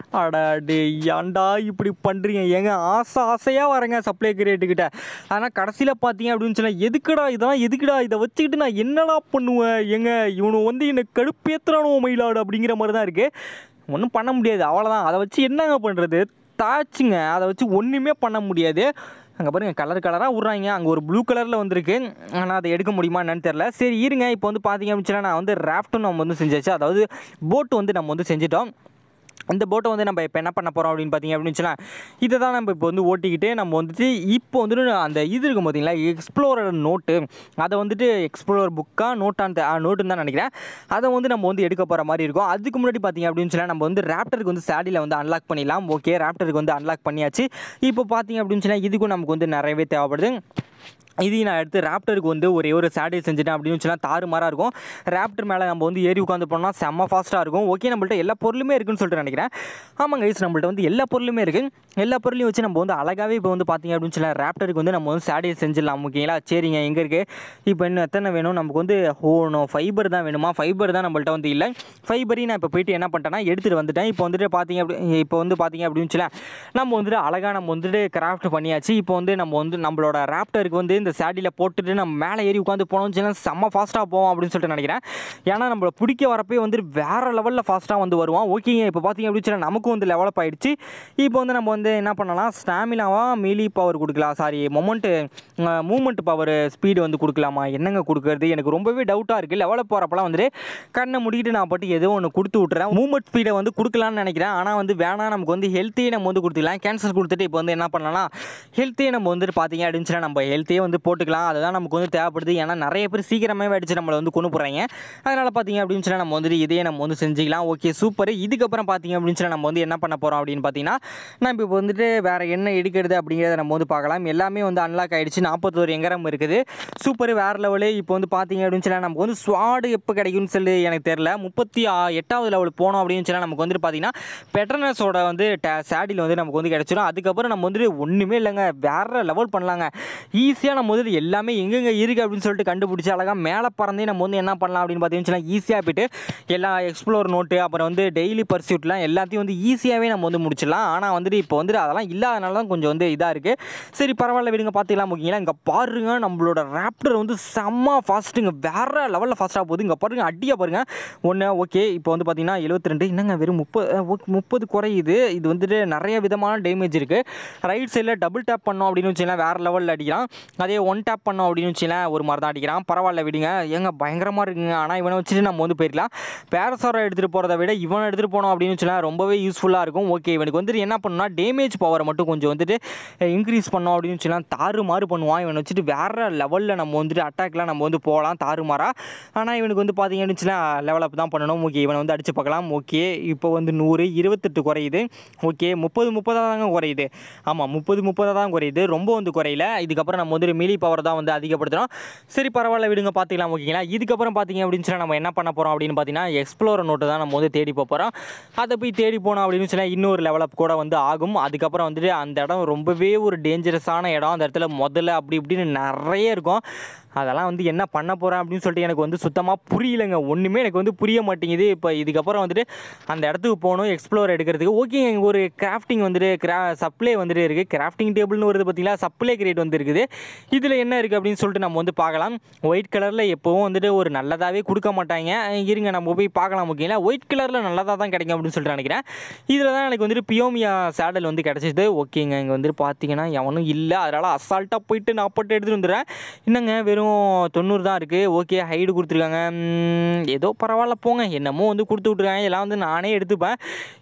அடாடே ஏன்டா இப்படி பண்ணுறீங்க ஏங்க ஆசை ஆசையாக வரேங்க சப்ளை கிரேட்டுக்கிட்ட ஆனால் கடைசியில் பார்த்தீங்க அப்படின்னு சொன்னால் எதுக்குடா இதெல்லாம் எதுக்குடா இதை வச்சுக்கிட்டு நான் என்னடா பண்ணுவேன் ஏங்க இவனு வந்து என்னை கடுப்பேத்துறானோ மயிலாடு அப்படிங்கிற மாதிரி தான் இருக்குது ஒன்றும் பண்ண முடியாது அவ்வளோதான் அதை வச்சு என்னங்க பண்ணுறது தாச்சுங்க அதை வச்சு ஒன்றுமே பண்ண முடியாது அங்கே பாருங்கள் கலர் கலராக விட்றாங்க அங்கே ஒரு ப்ளூ கலரில் வந்திருக்கு ஆனால் அதை எடுக்க முடியுமா என்னன்னு தெரில சரி இருங்க இப்போ வந்து பார்த்தீங்க அப்படின்னா நான் வந்து ராஃப்ட்டும் நம்ம வந்து செஞ்சாச்சு அதாவது போட்டு வந்து நம்ம வந்து செஞ்சிட்டோம் இந்த போட்டை வந்து நம்ம இப்போ என்ன பண்ண போகிறோம் அப்படின்னு பார்த்தீங்க அப்படின்னு சொன்னால் இதை தான் நம்ம இப்போ வந்து ஓட்டிக்கிட்டு நம்ம வந்துட்டு இப்போ வந்துட்டு அந்த இது இருக்கும் பார்த்தீங்களா எக்ஸ்ப்ளோரர் நோட்டு அதை வந்துட்டு எக்ஸ்ப்ளோரர் புக்காக நோட்டான் நோட்டுன்னு தான் நினைக்கிறேன் அதை வந்து நம்ம வந்து எடுக்க போகிற மாதிரி இருக்கும் அதுக்கு முன்னாடி பார்த்தீங்க அப்படின்னு சொன்னால் நம்ம வந்து ரேப்டருக்கு வந்து சேடியில் வந்து அன்லாக் பண்ணிடலாம் ஓகே ரேப்டருக்கு வந்து அன்லாக் பண்ணியாச்சு இப்போ பார்த்தீங்க அப்படின்னு சொன்னால் இதுக்கும் நமக்கு வந்து நிறையவே தேவைப்படுது இதையும் நான் எடுத்து ராப்டருக்கு வந்து ஒரே ஒரு சேட்டை செஞ்சுட்டேன் அப்படின்னு சொன்னால் தாறு மாறாக இருக்கும் ராப்டர் மேலே நம்ம வந்து ஏறி உட்காந்து போனோம்னா செம்ம ஃபாஸ்ட்டாக இருக்கும் ஓகே நம்மள்ட்ட எல்லா பொருளுமே இருக்குன்னு சொல்லிட்டு நினைக்கிறேன் ஆமாங்க கைஸ் நம்மள்ட்ட வந்து எல்லா பொருளுமே இருக்குது எல்லா பொருளையும் வச்சு நம்ம வந்து அழகாகவே இப்போ வந்து பார்த்தீங்க அப்படின்னு சொன்னால் ராப்டருக்கு வந்து நம்ம வந்து சேடையை செஞ்சிடலாம் ஓகேங்களா சரிங்க எங்கே இருக்குது இப்போ இன்னும் எத்தனை வேணும் நமக்கு வந்து ஓனோ ஃபைபர் தான் வேணுமா ஃபைபர் தான் நம்மள்ட்ட வந்து இல்லை ஃபைபரையும் நான் இப்போ போயிட்டு என்ன பண்ணிட்டேன்னா எடுத்துகிட்டு வந்துட்டேன் இப்போ வந்துட்டு பார்த்தீங்க அப்படி இப்போ வந்து பார்த்தீங்க அப்படின்னு சொல்ல நம்ம வந்துட்டு அழகாக நம்ம வந்துட்டு கிராஃப்ட் பண்ணியாச்சு இப்போ வந்து நம்ம வந்து நம்மளோட ராப்டருக்கு வந்து இந்த சேடியில் போட்டுட்டு நம்ம மேலே ஏறி உட்காந்து போனோம்னு சொன்னா செம்ம ஃபாஸ்ட்டாக போவோம் அப்படின்னு சொல்லிட்டு நினைக்கிறேன் ஏன்னா நம்மளை பிடிக்க வரப்பே வந்துட்டு வேறு லெவலில் ஃபாஸ்ட்டாக வந்து வருவான் ஓகேங்க இப்போ பார்த்தீங்க அப்படின்னு சொன்னா நமக்கும் வந்து லெவலப் ஆயிடுச்சு இப்போ வந்து நம்ம வந்து என்ன பண்ணலாம் ஸ்டாமினாவா மீலி பவர் கொடுக்கலாம் sorry moment movement power speed வந்து கொடுக்கலாமா என்னங்க கொடுக்கறது எனக்கு ரொம்பவே டவுட்டாக இருக்குது லெவலப் போகிறப்பலாம் வந்துட்டு கண்ணை முடிக்கிட்டு நான் பாட்டு ஏதோ ஒன்று கொடுத்து விட்டுறேன் மூமெண்ட் ஸ்பீடை வந்து கொடுக்கலான்னு நினைக்கிறேன் ஆனால் வந்து வேணாம் நமக்கு வந்து ஹெல்த்தையே நம்ம வந்து கொடுத்துக்கலாம் கேன்சர் கொடுத்துட்டு இப்போ வந்து என்ன பண்ணலாம் ஹெல்த்தையே நம்ம வந்துட்டு பார்த்தீங்க அப்படின்னு சொன்னா நம்ம ஹெல்த்தையே வந்து போட்டுக்கலாம் அதுதான் நமக்கு வந்து தேவைப்படுது ஏன்னா நிறைய பேர் சீக்கிரமே அடிச்சு நம்மளை வந்து கொண்டு போகிறாங்க அதனால் பார்த்தீங்க அப்படின்னு சொன்னால் நம்ம வந்துட்டு இதையே நம்ம வந்து செஞ்சுக்கலாம் ஓகே சூப்பர் இதுக்கப்புறம் பார்த்தீங்க அப்படின்னு சொன்னால் நம்ம வந்து என்ன பண்ண போகிறோம் அப்படின்னு பார்த்தீங்கன்னா நம்ம இப்போ வந்துட்டு வேறு என்ன எடுக்கிறது அப்படிங்கிறத நம்ம வந்து பார்க்கலாம் எல்லாமே வந்து அன்லாக் ஆகிடுச்சு நாற்பத்தோரு எங்கரம் இருக்குது சூப்பர் வேறு லெவலு இப்போ வந்து பார்த்தீங்க அப்படின்னு சொன்னால் நமக்கு வந்து ஸ்வாடு எப்போ கிடைக்கும்னு சொல்லி எனக்கு தெரில முப்பத்தி ஆ- எட்டாவது லெவல் போனோம் அப்படின்னு சொன்னால் நமக்கு வந்துட்டு பார்த்தீங்கன்னா பெட்டர்னஸோட வந்து சேடியில் வந்து நமக்கு வந்து கிடச்சிரும் அதுக்கப்புறம் நம்ம வந்துட்டு ஒன்றுமே இல்லைங்க வேறு லெவல் பண்ணலாங்க ஈஸியாக நம்ம வந்துட்டு எல்லாமே எங்கெங்கே இருக்குது அப்படின்னு சொல்லிட்டு கண்டுபிடிச்சி அழகாக மேலே பறந்தே நம்ம வந்து என்ன பண்ணலாம் அப்படின்னு பார்த்தீங்கன்னா ஈஸியாக போயிட்டு எல்லா எக்ஸ்ப்ளோர் நோட்டு அப்புறம் வந்து டெய்லி பர்சியூட்லாம் எல்லாத்தையும் வந்து ஈஸியாகவே நம்ம வந்து முடிச்சிடலாம் ஆனால் வந்துட்டு இப்போ வந்துட்டு அதெல்லாம் இல்லாதனால தான் கொஞ்சம் வந்து இதாக இருக்குது சரி பரவாயில்ல விடுங்க பார்த்துக்கலாம் ஓகேங்களா இங்கே பாருங்க நம்மளோட ராப்டர் வந்து செம்ம ஃபாஸ்ட்டுங்க வேறு லெவலில் ஃபாஸ்ட்டாக போகுது இங்கே பாருங்க அடியாக பாருங்க ஒன்று ஓகே இப்போ வந்து பார்த்தீங்கன்னா 72 என்னங்க வெறும் முப்பது முப்பது குறையுது இது வந்துட்டு நிறைய விதமான டேமேஜ் இருக்குது ரைட் சைடில் டபுள் டேப் பண்ணோம் அப்படின்னு வச்சுக்கலாம் வேறு லெவலில் அடிக்கிறான் அதே ஒன் டேப் பண்ணோம் அப்படின்னு வச்சுக்கலாம் ஒரு மாதிரி தான் அடிக்கிறான் பரவாயில்ல விடுங்க ஏங்க பயங்கரமாக இருக்குங்க ஆனால் இவனை வச்சுட்டு நம்ம வந்து போயிருக்கலாம் பேரசாரை எடுத்துகிட்டு போகிறத விட இவனை எடுத்துகிட்டு போனோம் அப்படின்னு வச்சுக்கலாம் ரொம்பவே யூஸ்ஃபுல்லாக இருக்கும் ஓகே இவனுக்கு வந்துட்டு என்ன பண்ணணும்னா டேமேஜ் பவரை மட்டும் கொஞ்சம் வந்துட்டு இன்க்ரீஸ் பண்ணோம் அப்படின்னு வச்சுக்கலாம் தாறு மாறு பண்ணுவான் இவனை வச்சுட்டு வேறு லெவலில் நம்ம வந்துட்டு அட்டாக்லாம் நம்ம வந்து போகலாம் தாறுமாறா ஆனால் இவனுக்கு வந்து பார்த்தீங்கன்னு வச்சுக்கலாம் லெவல் அப் தான் பண்ணணும் ஓகே இவனை வந்து அடிச்சு பார்க்கலாம் ஓகே இப்போ வந்து நூறு இருபத்தெட்டு குறையுது ஓகே முப்பது முப்பதாக தாங்க குறையுது ஆமாம் முப்பது முப்பதாக தான் குறையுது ரொம்ப வந்து குறையல இதுக்கப்புறம் நம்ம வந்து மீலி பவர் தான் வந்து அதிகப்படுத்துகிறோம் சரி பரவாயில்ல விடுங்க பார்த்துக்கலாம் ஓகேங்களா இதுக்கப்புறம் பார்த்தீங்க அப்படின்னு சொன்னால் நம்ம என்ன பண்ண போகிறோம் அப்படின்னு பார்த்தீங்கன்னா எக்ஸ்ப்ளோரர் நோட்டு தான் நம்ம வந்து தேடி போக போகிறோம் அதை போய் தேடி போனோம் அப்படின்னு சொன்னால் இன்னொரு லெவல் அப் கூட வந்து ஆகும் அதுக்கப்புறம் வந்துட்டு அந்த இடம் ரொம்பவே ஒரு டேஞ்சரஸான இடம் அந்த இடத்துல முதல்ல அப்படி இப்படின்னு நிறைய இருக்கும் அதெல்லாம் வந்து என்ன பண்ண போகிறேன் அப்படின்னு சொல்லிட்டு எனக்கு வந்து சுத்தமாக புரியலைங்க ஒன்றுமே எனக்கு வந்து புரிய மாட்டேங்குது இப்போ இதுக்கப்புறம் வந்துட்டு அந்த இடத்துக்கு போகணும் எக்ஸ்ப்ளோர் எடுக்கிறதுக்கு ஓகே இங்கே ஒரு கிராஃப்டிங் வந்துட்டு கிரா சப்ளை வந்துட்டு இருக்குது கிராஃப்டிங் டேபிள்னு வருது பார்த்தீங்களா சப்ளை கிரேட் வந்து இருக்குது இதில் என்ன இருக்குது அப்படின்னு சொல்லிட்டு நம்ம வந்து பார்க்கலாம் ஒயிட் கலரில் எப்போவும் வந்துட்டு ஒரு நல்லதாகவே கொடுக்க மாட்டாங்க இருங்க நம்ம போய் பார்க்கலாம் ஓகேங்களா ஒயிட் கலரில் நல்லதாக தான் கிடைக்கும் அப்படின்னு சொல்லிட்டு நினைக்கிறேன் இதில் தான் எனக்கு வந்துட்டு பியோமியா சேடல் வந்து கிடச்சிது ஓகேங்க இங்கே வந்துட்டு பார்த்தீங்கன்னா எவனும் இல்லை அதனால் அசால்ட்டாக போயிட்டு நான் போட்டு எடுத்துகிட்டு வந்துடுறேன் என்னங்க வெறும் தொண்ணூறு தான் இருக்குது ஓகே ஹைடு கொடுத்துருக்காங்க ம், ஏதோ பரவாயில்ல போங்க என்னமோ வந்து கொடுத்து விட்ருக்காங்க எல்லாம் வந்து நானே எடுத்துப்பேன்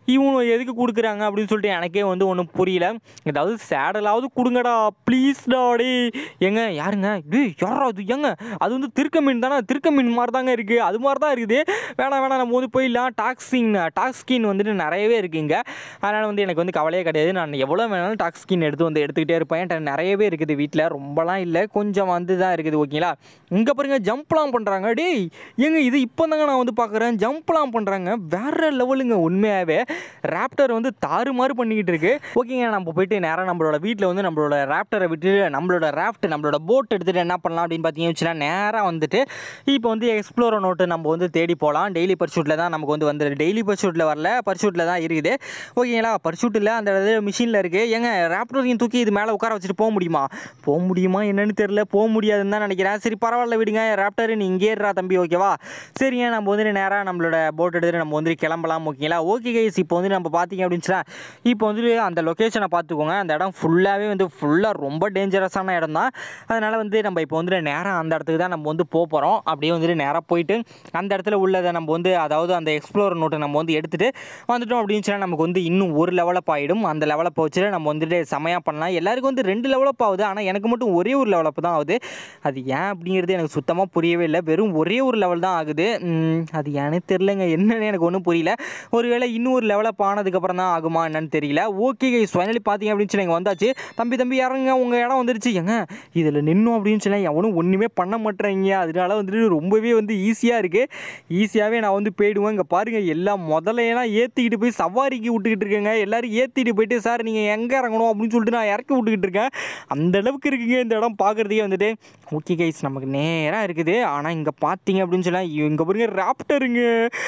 இவனு எதுக்கு கொடுக்குறாங்க அப்படின்னு சொல்லிட்டு எனக்கே வந்து ஒன்றும் புரியல ஏதாவது சேடலாவது கொடுங்கடா ப்ளீஸ் டாடி ஏங்க யாருங்க டேய் யாரா அது ஏங்க அது வந்து திருக்க மீன் தானே திருக்க மீன் மாதிரி தாங்க இருக்குது அது மாதிரி தான் இருக்குது வேணாம் வேணாம் நம்ம வந்து போயிடலாம் டாக்ஸின் டாக்ஸ்கின் வந்துட்டு நிறையவே இருக்குங்க அதனால் வந்து எனக்கு வந்து கவலையே கிடையாது நான் எவ்வளோ வேணாலும் டாக்ஸ்கின் எடுத்து வந்து எடுத்துக்கிட்டே இருப்பேன் என்கிட்ட நிறையவே இருக்குது வீட்டில் ரொம்பலாம் இல்லை கொஞ்சம் வந்து தான் இருக்குது ஓகேங்களா இங்கே பாருங்க ஜம்ப்லாம் பண்ணுறாங்க டேய் ஏங்க இது இப்போ தாங்க நான் வந்து பார்க்குறேன் ஜம்ப்லாம் பண்ணுறாங்க வேற லெவலுங்க உண்மையாகவே ராப்டர் வந்து தாறுமாறு பண்ணிக்கிட்டு இருக்கு ஓகேங்க நம்ம போயிட்டு நேராக நம்மளோட வீட்டில் வந்து நம்மளோட ராப்டரை விட்டு நம்மளோட ராஃப்ட் நம்மளோட போட் எடுத்துகிட்டு என்ன பண்ணலாம் அப்படின்னு பார்த்தீங்கன்னு வச்சுன்னா நேராக வந்துட்டு இப்போ வந்து எக்ஸ்ப்ளோரோ நோட்டு நம்ம வந்து தேடி போகலாம் டெய்லி பர்சூட்டில் தான் நமக்கு வந்து வந்து டெய்லி பர்சூட்டில் வரல பர்சூட்டில் தான் இருக்குது ஓகேங்களா பர்சூட்டில் அந்த இது மிஷினில் இருக்குது ஏங்க ராப்டரையும் தூக்கி இது மேலே உட்கார வச்சுட்டு போக முடியுமா போக முடியுமா என்னன்னு தெரியல போக முடியாதுன்னு தான் நினைக்கிறேன் சரி பரவாயில்ல விடுங்க ராப்டர் நீ இங்கே இருடா தம்பி ஓகேவா சரிங்க நம்ம வந்து நேராக நம்மளோட போட் எடுத்துகிட்டு நம்ம வந்து கிளம்பலாம் ஓகேங்களா ஓகே கைஸ் இப்போ வந்து நம்ம பார்த்தீங்க அப்படின்னு சொன்னா இப்போ வந்து அந்த லொக்கேஷனை பார்த்துக்கோங்க அந்த இடம் ஃபுல்லாகவே வந்து ஃபுல்லாக ரொம்ப டேஞ்சரஸான இடம் தான் அதனால் வந்து நம்ம இப்போ வந்து நேராக அந்த இடத்துக்கு தான் நம்ம வந்து போக போகிறோம் அப்படியே வந்துட்டு நேராக போயிட்டு அந்த இடத்துல உள்ளதை நம்ம வந்து அதாவது அந்த எக்ஸ்ப்ளோர் நோட்டை நம்ம வந்து எடுத்துகிட்டு வந்துட்டோம் அப்படின்னு சொன்னால் நமக்கு வந்து இன்னும் ஒரு லெவலப் ஆகிடும் அந்த லெவலப் வச்சுட்டு நம்ம வந்துட்டு செமையாக பண்ணலாம் எல்லாருக்கும் வந்து ரெண்டு லெவலப் ஆகுது ஆனால் எனக்கு மட்டும் ஒரே ஒரு லெவலப் தான் ஆகுது அது ஏன் அப்படிங்கிறது எனக்கு சுத்தமாக புரியவே இல்லை வெறும் ஒரே ஒரு லெவல் தான் ஆகுது ம், அது ஏன்னு தெரிலங்க என்னன்னு எனக்கு ஒன்றும் புரியல ஒருவேளை இன்னும் ஒரு லெவலப் ஆனதுக்கப்புறம் தான் ஆகுமா என்னன்னு தெரியல ஓகே கைஸ் ஃபைனலி பார்த்தீங்க அப்படின்னு சொல்லி இங்கே வந்தாச்சு தம்பி தம்பி இறங்குங்க உங்கள் இடம் வந்துருச்சு ஏங்க இதில் நின்னோம் அப்படின்னு சொல்லி எவனும் ஒன்றுமே பண்ண மாட்டேறீங்க அதனால வந்துட்டு ரொம்பவே வந்து ஈஸியாக இருக்குது ஈஸியாகவே நான் வந்து போயிடுவேன் இங்கே பாருங்கள் எல்லா முதலையெல்லாம் ஏற்றிக்கிட்டு போய் சவாரிக்கு விட்டுக்கிட்டு இருக்கேங்க எல்லாரும் ஏற்றிட்டு போயிட்டு சார் நீங்கள் எங்கே இறங்கணும் அப்படின்னு சொல்லிட்டு நான் இறக்கி விட்டுக்கிட்டு இருக்கேன் அந்த அளவுக்கு இருக்குங்க இந்த இடம் பார்க்குறதுக்கே வந்துட்டு ஓகே கைஸ் நமக்கு நேராக இருக்குது ஆனால் இங்கே பார்த்தீங்க அப்படின்னு சொன்னால் இங்கே பாருங்க ராப்டருங்க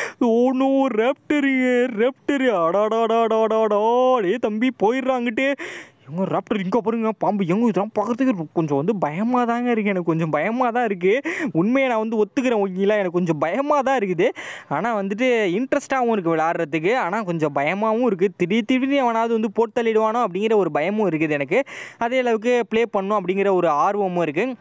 ஓனோ ராப்டருங்க ராப்டரு அடாடாடாடாடாடா டே தம்பி போயிடுறாங்கிட்டு இவங்க ராப்டர் இங்கே பாருங்க பாம்பு எங்க இதெல்லாம் பார்க்குறதுக்கு கொஞ்சம் வந்து பயமாக தாங்க இருக்குது எனக்கு கொஞ்சம் பயமாக தான் இருக்குது உண்மையை நான் வந்து ஒத்துக்கிறேன் ஓகேங்களா எனக்கு கொஞ்சம் பயமாக தான் இருக்குது ஆனால் வந்துட்டு இன்ட்ரெஸ்ட்டாகவும் இருக்குது விளாட்றதுக்கு ஆனால் கொஞ்சம் பயமாகவும் இருக்குது திடீர் திடீர்னு அவனாவது வந்து போட்டு தள்ளிடுவானோ அப்படிங்கிற ஒரு பயமும் இருக்குது எனக்கு அதே அளவுக்கு ப்ளே பண்ணும் அப்படிங்கிற ஒரு ஆர்வமும் இருக்குது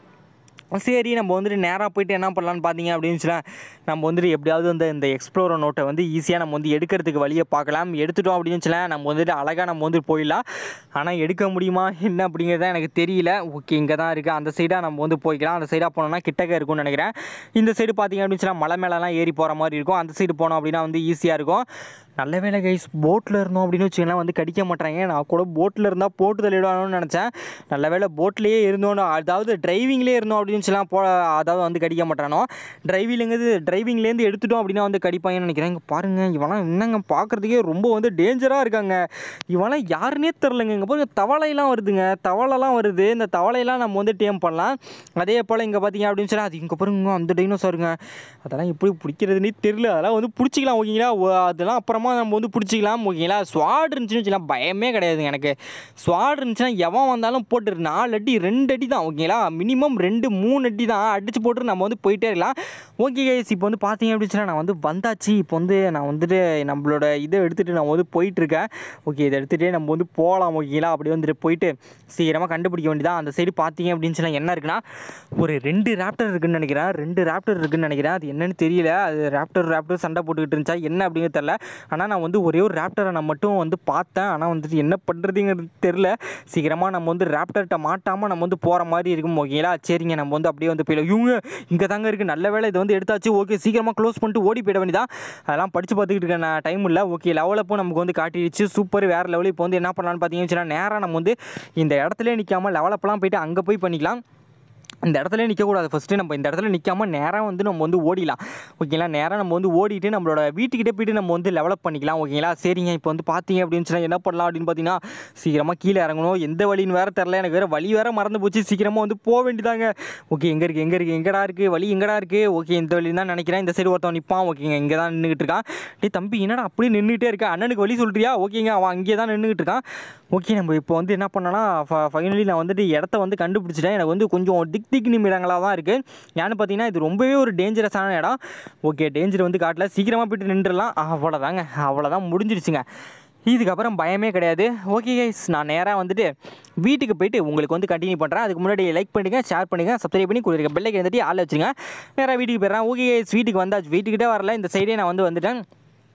சரி நம்ம வந்துட்டு நேராக போயிட்டு என்ன பண்ணலான்னு பார்த்தீங்க அப்படின்னு சொன்னால் நம்ம வந்துட்டு எப்படியாவது வந்து இந்த எக்ஸ்ப்ளோரர் நோட்டை வந்து ஈஸியாக நம்ம வந்து எடுக்கிறதுக்கு வழியை பார்க்கலாம் எடுத்துட்டோம் அப்படின்னு சொன்னால் நம்ம வந்துட்டு அழகாக நம்ம வந்து போயிடலாம் ஆனால் எடுக்க முடியுமா என்ன அப்படிங்கிறது தான் எனக்கு தெரியல ஓகே இங்கே தான் இருக்குது அந்த சைடாக நம்ம வந்து போய்க்கலாம் அந்த சைடாக போனோம்னா கிட்டக்க இருக்கும்னு நினைக்கிறேன் இந்த சைடு பார்த்தீங்க அப்படின்னு சொன்னால் மலை மேலெலாம் ஏறி போகிற மாதிரி இருக்கும் அந்த சைடு போனோம் அப்படின்னா வந்து ஈஸியாக இருக்கும் நல்ல வேலை கைஸ் போட்டில் இருந்தோம் அப்படின்னு வச்சுக்கலாம் வந்து கடிக்க மாட்டாங்க நான் கூட போட்டில் இருந்தால் போட்டு தள்ளிடுவானோன்னு நினச்சேன் நல்ல வேலை போட்லேயே இருந்தோன்னு அதாவது டிரைவிங்லேயே இருந்தோம் அப்படின்னு சொல்லலாம் போ அதாவது வந்து கடிக்க மாட்டானோ டிரைவிங்லேருந்து டிரைவிங்லேருந்து எடுத்துட்டோம் அப்படின்னா வந்து கடிப்பாங்கன்னு நினைக்கிறேன் இங்கே பாருங்கள் இவெல்லாம் என்னங்க பார்க்குறதுக்கே ரொம்ப வந்து டேஞ்சராக இருக்காங்க இவெல்லாம் யாருன்னே தெரிலங்க இங்கே பாருங்க தவளையெல்லாம் வருதுங்க தவளைலாம் வருது இந்த தவளையெல்லாம் நம்ம வந்து டேம் பண்ணலாம் அதே போல் இங்கே பார்த்தீங்க அப்படின்னு சொன்னால் அது இங்கே பாருங்க அந்த டைனோசருங்க அதெல்லாம் எப்படி பிடிக்கிறதுனே தெரியல அதெல்லாம் வந்து பிடிச்சிக்கலாம் ஓகேங்களா ஓ, அதெல்லாம் அப்புறமா நம்ம வந்து பிடிச்சிக்கலாம் ஓகேங்களா ஸ்வாட் இருந்துச்சுன்னு வச்சுக்கலாம் பயமே கிடையாதுங்க எனக்கு ஸ்வாட் இருந்துச்சுன்னா எவன் வந்தாலும் போட்டு நாலு அடி ரெண்டு அடி தான் ஓகேங்களா மினிமம் ரெண்டு மூணு அடி தான் அடிச்சு போட்டு நம்ம வந்து போயிட்டே இருக்கலாம் ஓகே கைஸ் இப்போ வந்து பார்த்தீங்க அப்படின்னு சொன்னால் நான் வந்து வந்தாச்சு இப்போ வந்து நான் வந்துட்டு நம்மளோட இதை எடுத்துகிட்டு நான் வந்து போயிட்டுருக்கேன் ஓகே இதை எடுத்துகிட்டே நம்ம வந்து போகலாம் ஓகேங்களா அப்படி வந்துட்டு போயிட்டு சீக்கிரமாக கண்டுபிடிக்க வேண்டியதான் அந்த சைடு பார்த்தீங்க அப்படின்னு சொன்னால் என்ன இருக்குன்னா ஒரு ரெண்டு ராப்டர் இருக்குன்னு நினைக்கிறேன் ரெண்டு ராப்டர் இருக்குன்னு நினைக்கிறேன் அது என்னன்னு தெரியல அது ராப்டர் ராப்டர் சண்டை போட்டுக்கிட்டு இருந்துச்சா என்ன அப்படிங்கிறது தெரில ஆனால் நான் வந்து ஒரே ஒரு ராப்டரை நான் மட்டும் வந்து பார்த்தேன் ஆனால் வந்துட்டு என்ன பண்ணுறதுங்கிறது தெரில சீக்கிரமாக நம்ம வந்து ராப்டர்கிட்ட மாட்டாமல் நம்ம வந்து போகிற மாதிரி இருக்கும் ஓகேங்களா சரிங்க நம்ம வந்து அப்படியே வந்து போயிடலாம் இவங்க இங்கே தாங்க இருக்குது நல்ல வேலை இது வந்து எடுத்தாச்சு ஓகே சீக்கிரமாக க்ளோஸ் பண்ணிட்டு ஓடி போயிட வேண்டியதான் அதெல்லாம் படித்து பார்த்துக்கிட்டு இருக்கேன் நான் டைம் இல்லை ஓகே லெவலப்பும் நமக்கு வந்து காட்டிடுச்சு சூப்பர் வேறு லெவலில் இப்போ வந்து என்ன பண்ணலான்னு பார்த்தீங்கன்னா நேராக நம்ம வந்து இந்த இடத்துல நிற்காமல் லெவலப்பெல்லாம் போயிட்டு அங்கே போய் பண்ணிக்கலாம் இந்த இடத்துல நிற்கக்கூடாது ஃபஸ்ட்டு நம்ம இந்த இடத்துல நிற்காம நேராக வந்து நம்ம வந்து ஓடிடலாம் ஓகேங்களா நேராக நம்ம வந்து ஓடிட்டு நம்மளோட வீட்டுக்கிட்டே போயிட்டு நம்ம வந்து டெவலப் பண்ணிக்கலாம் ஓகேங்களா சரிங்க இப்போ வந்து பார்த்தீங்க அப்படின்னு சொன்னால் என்ன பண்ணலாம் அப்படின்னு பார்த்தீங்கன்னா சீக்கிரமாக கீழே இறங்கணும் எந்த வழின்னு வேறு தெரில எனக்கு வேறு வழி வேறு மறந்து போச்சு சீக்கிரமாக வந்து போக வேண்டியதாங்க ஓகே எங்கே இருக்குது எங்கே இருக்குது எங்கடா இருக்குது வழி எங்கடா இருக்குது ஓகே இந்த வழி தான் நினைக்கிறேன் இந்த சைடு ஒருத்தன் நிற்பான் ஓகேங்க இங்கே தான் நின்றுக்கிட்டு இருக்கான் டேய் தம்பி என்னடா அப்படியே நின்றுட்டே இருக்கா அண்ணனுக்கு வழி சொல்கிறியா ஓகேங்க அவன் அங்கேயே தான் நின்றுக்கிட்டு இருக்கான் ஓகே நம்ம இப்போ வந்து என்ன பண்ணோன்னா ஃபைனலி நான் வந்துட்டு இடத்த வந்து கண்டுபிடிச்சிட்டேன் எனக்கு வந்து கொஞ்சம் திக் திக் நிமிடங்களாக தான் இருக்குது ஏன்னு பார்த்தீங்கன்னா இது ரொம்பவே ஒரு டேஞ்சரஸான இடம் ஓகே டேஞ்சர் வந்து காட்டல சீக்கிரமாக போயிட்டு நின்றுடலாம் அவ்வளோதாங்க அவ்வளோதான் முடிஞ்சிருச்சுங்க இதுக்கப்புறம் பயமே கிடையாது ஓகே கைஸ் நான் நேராக வந்துட்டு வீட்டுக்கு போயிட்டு உங்களுக்கு வந்து கண்டினியூ பண்ணுறேன் அதுக்கு முன்னாடி லைக் பண்ணுங்க ஷேர் பண்ணுங்க சப்ஸ்கிரைப் பண்ணி கொடுக்குற பெல்லைக்கு வந்துட்டு ஆள் வச்சுருங்க நேராக வீட்டுக்கு போயிடுறேன் ஓகே கைஸ் வீட்டுக்கு வந்தாச்சு வீட்டுக்கிட்டே வரல இந்த சைடே நான் வந்து வந்துட்டேன்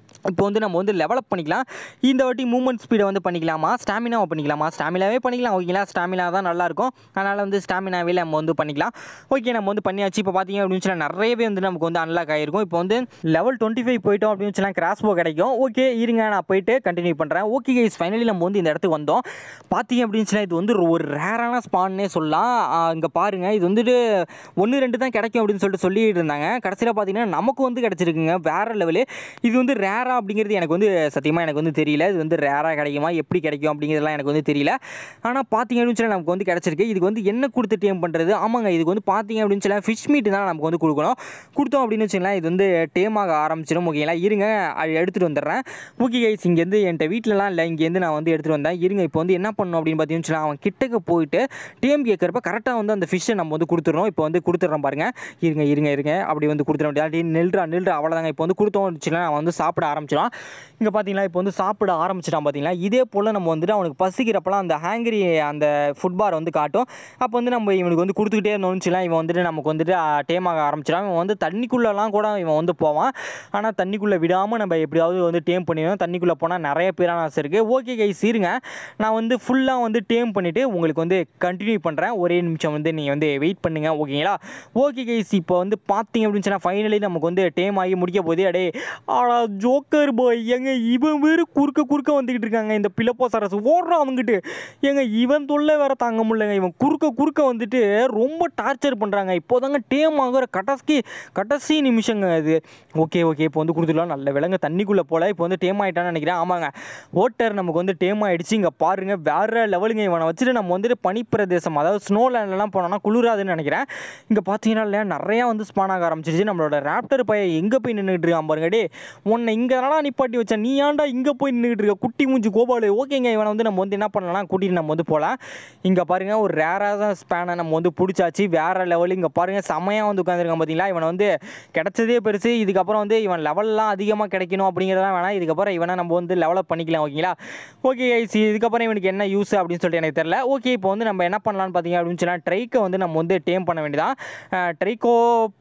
இப்போ வந்து நம்ம வந்து லெவலப் பண்ணிக்கலாம் இந்த வாட்டி மூவ்மெண்ட் ஸ்பீடை வந்து பண்ணிக்கலாமா ஸ்டாமினாவை பண்ணிக்கலாமா ஸ்டாமினாவே பண்ணிக்கலாம் ஓகேங்களா ஸ்டாமினா தான் நல்லாயிருக்கும் அதனால் வந்து ஸ்டாமினாவே நம்ம வந்து பண்ணிக்கலாம் ஓகே நம்ம வந்து பண்ணியாச்சு இப்போ பார்த்தீங்க அப்படின்னு சொன்னால் நிறையவே வந்து நமக்கு வந்து அன்லாக் ஆகிருக்கும் இப்போ வந்து லெவல் டுவெண்ட்டி ஃபைவ் போயிட்டோம் அப்படின்னு சொன்னால் கிராஸ்போ கிடைக்கும் ஓகே இருங்க நான் போயிட்டு கண்டினியூ பண்ணுறேன் ஓகே கைஸ் ஃபைனலி நம்ம வந்து இந்த இடத்துக்கு வந்தோம் பார்த்தீங்க அப்படின்னு சொன்னால் இது வந்து ஒரு ரேரான ஸ்பான்னே சொல்லலாம் இங்கே பாருங்கள் இது வந்துட்டு ஒன்று ரெண்டு தான் கிடைக்கும் அப்படின்னு சொல்லிட்டு சொல்லிட்டு இருந்தாங்க கடைசியில் பார்த்தீங்கன்னா நமக்கு வந்து கிடச்சிருக்குங்க வேறு லெவலு இது வந்து ரேராக அப்படிங்கிறது எனக்கு வந்து சத்தியமாக எனக்கு வந்து தெரியல இது வந்து ரேராக கிடைக்குமா எப்படி கிடைக்கும் அப்படிங்கிறதுலாம் எனக்கு வந்து தெரியல ஆனால் பார்த்தீங்க அப்படின்னு சொன்னால் நமக்கு வந்து கிடச்சிருக்கு இதுக்கு வந்து என்ன கொடுத்து டேம் பண்ணுறது ஆமாங்க இதுக்கு வந்து பார்த்தீங்க அப்படின்னு சொன்னால் ஃபிஷ் மீட் தான் நமக்கு வந்து கொடுக்கணும் கொடுத்தோம் அப்படின்னு வச்சுக்கலாம் இது வந்து டேமாக ஆரம்பிச்சிடும் ஓகேங்களா இருங்க அது எடுத்துகிட்டு வந்துடுறேன் ஓகே கைஸ் இங்கேருந்து என்கிட்ட வீட்டிலலாம் இல்லை இங்கேருந்து நான் வந்து எடுத்துகிட்டு வந்தேன் இருங்க இப்போ வந்து என்ன பண்ணணும் அப்படின்னு பார்த்தீங்கன்னு சொன்னால் அவன் கிட்டக்க போயிட்டு டேம் கேட்குறப்ப கரெக்டாக வந்து அந்த ஃபிஷ்ஷை நம்ம வந்து கொடுத்துட்றோம் இப்போ வந்து கொடுத்துட்றோம் பாருங்க இருங்க இருங்க இருங்க அப்படி வந்து கொடுத்துட முடியாது நில்றா நில்றா அவ்வளோதாங்க இப்போ வந்து கொடுத்தோம் வச்சுக்கலாம் அவன் வந்து சாப்பிட ஆரம்பிச்சிடான் இங்கே பார்த்தீங்களா இப்போ வந்து சாப்பிட ஆரம்பிச்சிட்டான் பார்த்தீங்களா இதே போல் நம்ம வந்துட்டு அவனுக்கு பசிக்கிறப்பலாம் அந்த ஹேங்கரி அந்த ஃபுட்பார் வந்து காட்டும் அப்போ வந்து நம்ம இவனுக்கு வந்து கொடுத்துக்கிட்டே இருந்தோம்னுச்சுலாம் இவன் வந்துட்டு நமக்கு வந்துட்டு டேமாக ஆரம்பிச்சிடான் இவன் வந்து தண்ணிக்குள்ளெல்லாம் கூட இவன் வந்து போவான் ஆனால் தண்ணிக்குள்ளே விடாமல் நம்ம எப்படியாவது வந்து டேம் பண்ணிடணும் தண்ணிக்குள்ளே போனால் நிறைய பேரான ஆசை இருக்குது ஓகே கைஸ் இருங்க நான் வந்து ஃபுல்லாக வந்து டேம் பண்ணிவிட்டு உங்களுக்கு வந்து கண்டினியூ பண்ணுறேன் ஒரே நிமிஷம் வந்து நீங்கள் வந்து வெயிட் பண்ணுங்கள் ஓகேங்களா ஓகே கைஸ் இப்போ வந்து பார்த்தீங்க அப்படின்னு சொன்னால் ஃபைனலி நமக்கு வந்து டேம் ஆகி முடிக்க போதே அடே ஆடா ஜோக்கர் பாய் ஏங்க இவன் வேறு குறுக்க குறுக்க வந்துக்கிட்டு இருக்காங்க இந்த பிளப்போ சரஸ் ஓடுறான் அவங்ககிட்ட ஏங்க இவன் தொல்லை வேற தாங்க முடியலங்க இவன் குறுக்க குறுக்க வந்துட்டு ரொம்ப டார்ச்சர் பண்ணுறாங்க இப்போதாங்க டேம் ஆகிற கடைசி கடைசி நிமிஷங்க அது ஓகே ஓகே இப்போ வந்து கொடுத்துடலாம் நல்ல விலங்கு தண்ணிக்குள்ளே போல இப்போ வந்து டேம் ஆகிட்டான்னு நினைக்கிறேன் ஆமாங்க ஓட்டர் நமக்கு வந்து டேம் ஆகிடுச்சு இங்கே பாருங்க வேற லெவலுங்க இவனை வச்சுட்டு நம்ம வந்துட்டு பனிப்பிரதேசம் அதாவது ஸ்னோ லேண்ட்லாம் போனோம்னா குளிராதுன்னு நினைக்கிறேன் இங்கே பார்த்தீங்கன்னா இல்லையா நிறையா வந்து ஸ்பான் ஆக ஆரம்பிச்சிருச்சு நம்மளோட ராப்டர் பையன் எங்கே போய் நின்றுட்டு இருக்கான் பாருங்க டே உன்னை இங்கே தானடா நிப்பாட்டி வச்சேன் நீ ஏன்டா இங்கே போய் நின்றுட்டு இருக்க குட்டி மூஞ்சி கோபாலு ஓகேங்க இவனை வந்து நம்ம வந்து என்ன பண்ணலாம் கூட்டிட்டு நம்ம வந்து போகலாம் இங்கே பாருங்க ஒரு ரேராக ஸ்பேனை நம்ம வந்து பிடிச்சாச்சு வேற லெவல் இங்கே பாருங்க செமையாக வந்து உட்காந்துருக்கான் பார்த்தீங்களா இவனை வந்து கிடைச்சதே பெருசு இதுக்கப்புறம் வந்து இவன் லெவல்லாம் அதிகமாக கிடைக்கணும் அப்படிங்கிறதெல்லாம் வேணாம் இதுக்கப்புறம் இவனை நம்ம வந்து லெவலப் பண்ணிக்கலாம் ஓகேங்களா ஓகே ஐஸ் இதுக்கப்புறம் இவனுக்கு என்ன யூஸ் அப்படின்னு சொல்லிட்டு எனக்கு தெரியல ஓகே இப்போ வந்து நம்ம என்ன பண்ணலாம்னு பார்த்தீங்க அப்படின்னு சொன்னால் ட்ரைக்கை வந்து நம்ம வந்து டேம் பண்ண வேண்டியதான் ட்ரைக்கோ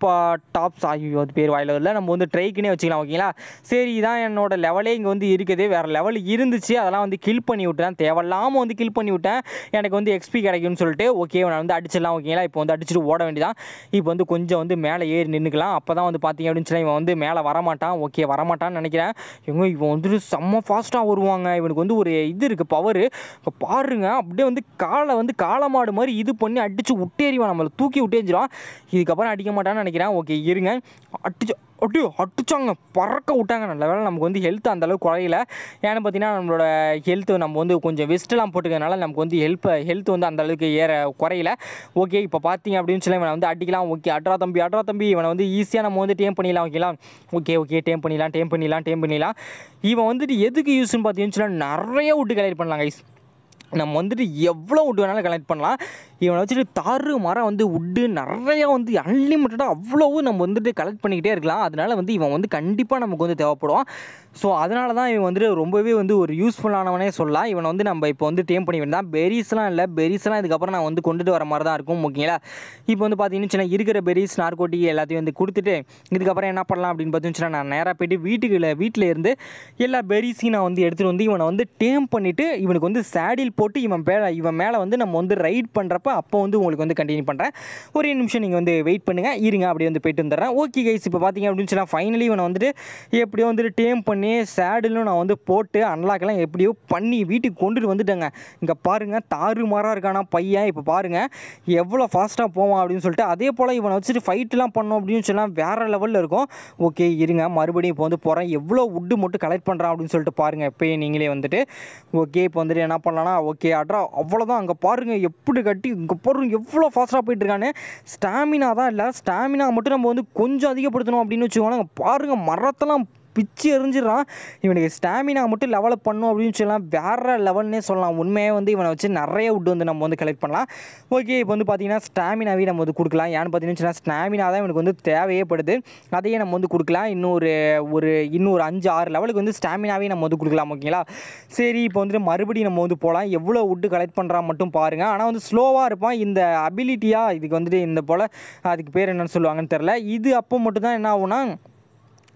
டாப்ஸ் ஐயோ அது பேர் வாயில இல்லை நம்ம வந்து ட்ரைக்குனே வச்சுக்கலாம் ஓகேங்களா சரி இதான் என்னோட லெவலே இங்கே வந்து இருக்குது வேறு லெவல் இருந்துச்சு அதெல்லாம் வந்து கில் பண்ணி விட்டேன் தேவையில்லாமல் வந்து கில் பண்ணி விட்டேன் எனக்கு வந்து எக்ஸ்பி கிடைக்கும்னு சொல்லிட்டு ஓகே நான் வந்து அடிச்சிடலாம் ஓகேங்களா இப்போ வந்து அடிச்சுட்டு ஓட வேண்டியதான் இப்போ வந்து கொஞ்சம் வந்து மேலே ஏறி நின்றுக்கலாம் அப்போ தான் வந்து பார்த்தீங்க அப்படின்னு சொன்னா இவன் வந்து மேலே வரமாட்டான் ஓகே வரமாட்டான்னு நினைக்கிறேன் இவங்க இவன் வந்துட்டு செம்ம ஃபாஸ்ட்டாக வருவாங்க இவனுக்கு வந்து ஒரு இது இருக்குது பவர் இப்போ பாருங்க அப்படியே வந்து காலை வந்து காளமாடு மாதிரி இது பண்ணி அடித்து விட்டேறிவான் நம்மளை தூக்கி விட்டேஞ்சிடும் இதுக்கப்புறம் அடிக்க மாட்டான்னு நினைக்கிறேன் ஓகே இருங்க அடிச்சு அப்படியே அடிச்சாங்க பறக்க விட்டாங்க நல்ல வேளை நமக்கு வந்து ஹெல்த் அந்தளவுக்கு குறையல ஏன்னு பார்த்தீங்கன்னா நம்மளோட ஹெல்த் நம்ம வந்து கொஞ்சம் வெஸ்ட்டெல்லாம் போட்டுக்கிறதுனால நமக்கு வந்து ஹெல்ப் ஹெல்த் வந்து அந்த அளவுக்கு ஏற குறையல ஓகே இப்போ பார்த்தீங்க அப்படின்னு சொல்லி இவனை வந்து அடிக்கலாம் ஓகே அட்ரா தம்பி அட்ரா தம்பி இவனை வந்து ஈஸியாக நம்ம வந்து டேம் பண்ணிடலாம் ஓகேங்களா ஓகே ஓகே டேம் பண்ணிடலாம் டேம் பண்ணிடலாம் டேம் பண்ணிடலாம் இவன் வந்துட்டு எதுக்கு யூஸ்னு பார்த்தீங்கன்னு சொன்னால் நிறைய விட்டு கலெக்ட் பண்ணலாம் கைஸ் நம்ம வந்துட்டு எவ்வளோ உட் வேணாலும் கலெக்ட் பண்ணலாம் இவனை வச்சுட்டு தாறு மரம் வந்து உட்டு நிறைய வந்து அன்லிமிட்டடாக அவ்வளவு நம்ம வந்துட்டு கலெக்ட் பண்ணிக்கிட்டே இருக்கலாம் அதனால வந்து இவன் வந்து கண்டிப்பாக நமக்கு வந்து தேவைப்படுவான் ஸோ அதனால தான் இவன் வந்துட்டு ரொம்பவே வந்து ஒரு யூஸ்ஃபுல்லானவனே சொல்லலாம் இவனை வந்து நம்ம இப்போ வந்து டேம் பண்ணி வேண்டாம் பெரிஸ்லாம் இல்லை பெரிஸ்லாம் இதுக்கப்புறம் நான் வந்து கொண்டுட்டு வர மாதிரி தான் இருக்கும் ஓகேங்களா இப்போ வந்து பார்த்தீங்கன்னு சின்ன இருக்கிற பெரிஸ் நார்கோட்டி எல்லாத்தையும் வந்து கொடுத்துட்டு இதுக்கப்புறம் என்ன பண்ணலாம் அப்படின்னு பார்த்தீங்கன்னா நான் நேராக போயிட்டு வீட்டுக்கு வீட்டில் இருந்து எல்லா பெரிஸையும் நான் வந்து எடுத்துகிட்டு வந்து இவனை வந்து டேம் பண்ணிவிட்டு இவனுக்கு வந்து சேடில் போட்டு இவன் மேலே இவன் மேலே வந்து நம்ம வந்து ரைட் பண்ணுறப்ப அப்போ வந்து உங்களுக்கு வந்து கண்டினியூ பண்ணுறேன் ஒரே நிமிஷம் நீங்கள் வந்து வெயிட் பண்ணுங்கள் இருங்க அப்படியே வந்து போயிட்டு வந்துடுறேன் ஓகே கைஸ் இப்போ பார்த்தீங்க அப்படின்னு சொன்னால் ஃபைனலி இவனை வந்துட்டு எப்படியோ வந்துட்டு டேம் பண்ணி சேடிலும் நான் வந்து போட்டு அன்லாக்கெல்லாம் எப்படியோ பண்ணி வீட்டுக்கு கொண்டுட்டு வந்துட்டேங்க இங்கே பாருங்கள் தாறு மாறாக இருக்கானா பையன் இப்போ பாருங்கள் எவ்வளோ ஃபாஸ்ட்டாக போவான் அப்படின்னு சொல்லிட்டு அதே போல் இவனை வச்சுட்டு ஃபைட்லாம் பண்ணோம் அப்படின்னு சொன்னால் வேறு லெவலில் இருக்கும் ஓகே இருங்க மறுபடியும் இப்போ வந்து போகிறேன் எவ்வளோ உட்டு மட்டும் கலெக்ட் பண்ணுறான் அப்படின்னு சொல்லிட்டு பாருங்கள் இப்போயே நீங்களே வந்துட்டு ஓகே இப்போ வந்துட்டு என்ன பண்ணலாம்னா ஓகே அட்ரா அவ்வளோதான் அங்கே பாருங்கள் எப்படி கட்டி இங்கே பாருங்க எவ்வளோ ஃபாஸ்ட்டாக போயிட்டு இருக்கான்னு ஸ்டாமினா தான் இல்லை ஸ்டாமினா மட்டும் நம்ம வந்து கொஞ்சம் அதிகப்படுத்தணும் அப்படின்னு வச்சுக்கோங்களேன் அங்கே பாருங்கள் மரத்தெல்லாம் பிச்சு எரிஞ்சிடறான் இவனுக்கு ஸ்டாமினா மட்டும் லெவலப் பண்ணும் அப்படின்னு சொல்லலாம் வேறு லெவல்னே சொல்லலாம் உண்மையாக வந்து இவனை வச்சு நிறைய உட் வந்து நம்ம வந்து கலெக்ட் பண்ணலாம் ஓகே இப்போ வந்து பார்த்தீங்கன்னா ஸ்டாமினாவே நம்ம வந்து கொடுக்கலாம் ஏன்னு பார்த்தீங்கன்னா ஸ்டாமினா தான் இவனுக்கு வந்து தேவையே படுது அதையே நம்ம வந்து கொடுக்கலாம் இன்னொரு ஒரு இன்னொரு அஞ்சு ஆறு லெவலுக்கு வந்து ஸ்டாமினாவே நம்ம வந்து கொடுக்கலாம் ஓகேங்களா சரி இப்போ வந்துட்டு மறுபடியும் நம்ம வந்து போகலாம் எவ்வளோ உட்டு கலெக்ட் பண்ணுறான் மட்டும் பாருங்கள் ஆனால் வந்து ஸ்லோவாக இருப்பான் இந்த அபிலிட்டியாக இதுக்கு வந்துட்டு இந்த போல் அதுக்கு பேர் என்னன்னு சொல்லுவாங்கன்னு தெரில இது அப்போ மட்டும் தான் என்ன ஆகும்னா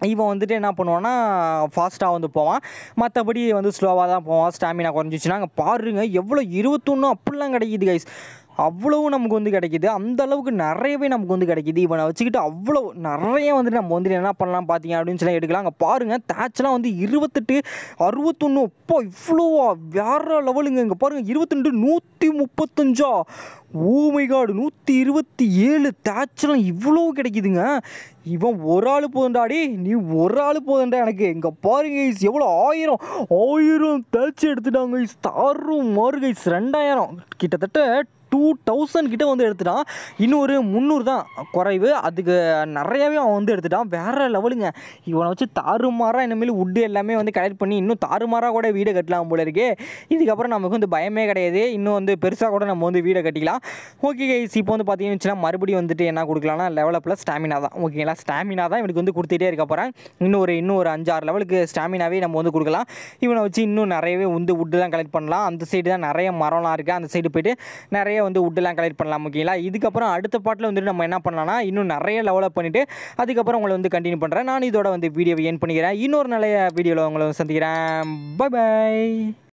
இவன் வந்துட்டு என்ன பண்ணுவான்னா ஃபாஸ்ட்டாக வந்து போவான் மற்றபடி வந்து ஸ்லோவாக தான் போவான் ஸ்டாமினா குறைஞ்சிச்சுன்னா அங்கே பாருங்க எவ்வளோ இருபத்தொன்று அப்படிலாம் கிடைக்குது கைஸ் அவ்வளவு நமக்கு வந்து கிடைக்குது அந்த அளவுக்கு நிறையவே நமக்கு வந்து கிடைக்குது இவனை வச்சுக்கிட்டு அவ்வளோ நிறைய வந்துட்டு நம்ம வந்துட்டு என்ன பண்ணலாம் பார்த்தீங்க அப்படின்னு சொல்லி எடுக்கலாம் அங்கே பாருங்கள் தேட்ச்லாம் வந்து இருபத்தெட்டு அறுபத்தொன்று அப்போ இவ்வளோ வேற லெவலுங்க இங்கே பாருங்கள் இருபத்தெண்டு நூற்றி முப்பத்தஞ்சா ஓமை காடு நூற்றி இருபத்தி ஏழு தேட்ச்லாம் இவ்வளோ கிடைக்குதுங்க இவன் ஒரு ஆள் போதுண்டாடி நீ ஒரு ஆள் போதுண்டா எனக்கு இங்கே பாருங்க guys, எவ்வளோ ஆயிரம் ஆயிரம் தேய்ச்சி எடுத்துட்டாங்க guys. தாறும் மாறு கைஸ் ரெண்டாயிரம் கிட்டத்தட்ட டூ தௌசண்ட் கிட்ட வந்து எடுத்துட்டான் இன்னும் ஒரு முந்நூறு தான் குறைவு அதுக்கு நிறையாவே அவன் வந்து எடுத்துட்டான் வேற லெவலுங்க இவனை வச்சு தாறுமாறாக இனிமேல் உட்டு எல்லாமே வந்து கலெக்ட் பண்ணி இன்னும் தாறுமாறாக கூட வீடை கட்டலாம் போல இருக்கே இதுக்கப்புறம் நமக்கு வந்து பயமே கிடையாது இன்னும் வந்து பெருசாக கூட நம்ம வந்து வீடை கட்டிக்கலாம் ஓகே கைஸ் இப்போ வந்து பார்த்தீங்கன்னு வச்சுன்னா மறுபடியும் வந்துட்டு என்ன கொடுக்கலாம்னா லெவலில் ப்ளஸ் ஸ்டாமினா தான் ஓகேங்களா ஸ்டாமினா தான் இவனுக்கு வந்து கொடுத்துட்டே இருக்க போகிறேன் இன்னும் ஒரு இன்னும் ஒரு அஞ்சாறு லெவலுக்கு ஸ்டாமினாவே நம்ம வந்து கொடுக்கலாம் இவனை வச்சு இன்னும் நிறையவே வந்து உட்டு தான் கலெக்ட் பண்ணலாம் அந்த சைடு தான் நிறைய மரம்லாம் இருக்குது அந்த சைடு போயிட்டு நிறைய வந்து உட்டெல்லாம் கலெக்ட் பண்ணலாம் ஓகேங்களா இதுக்கப்புறம் அடுத்த பாட்டில் வந்துட்டு நம்ம என்ன பண்ணலாம்னா இன்னும் நிறைய லெவலப் பண்ணிவிட்டு அதுக்கப்புறம் உங்களை வந்து கண்டினியூ பண்ணுறேன் நான் இதோட வந்து வீடியோவை ஏன் பண்ணிக்கிறேன் இன்னொரு நல்ல வீடியோவில் உங்களை வந்து சந்திக்கிறேன் பை பை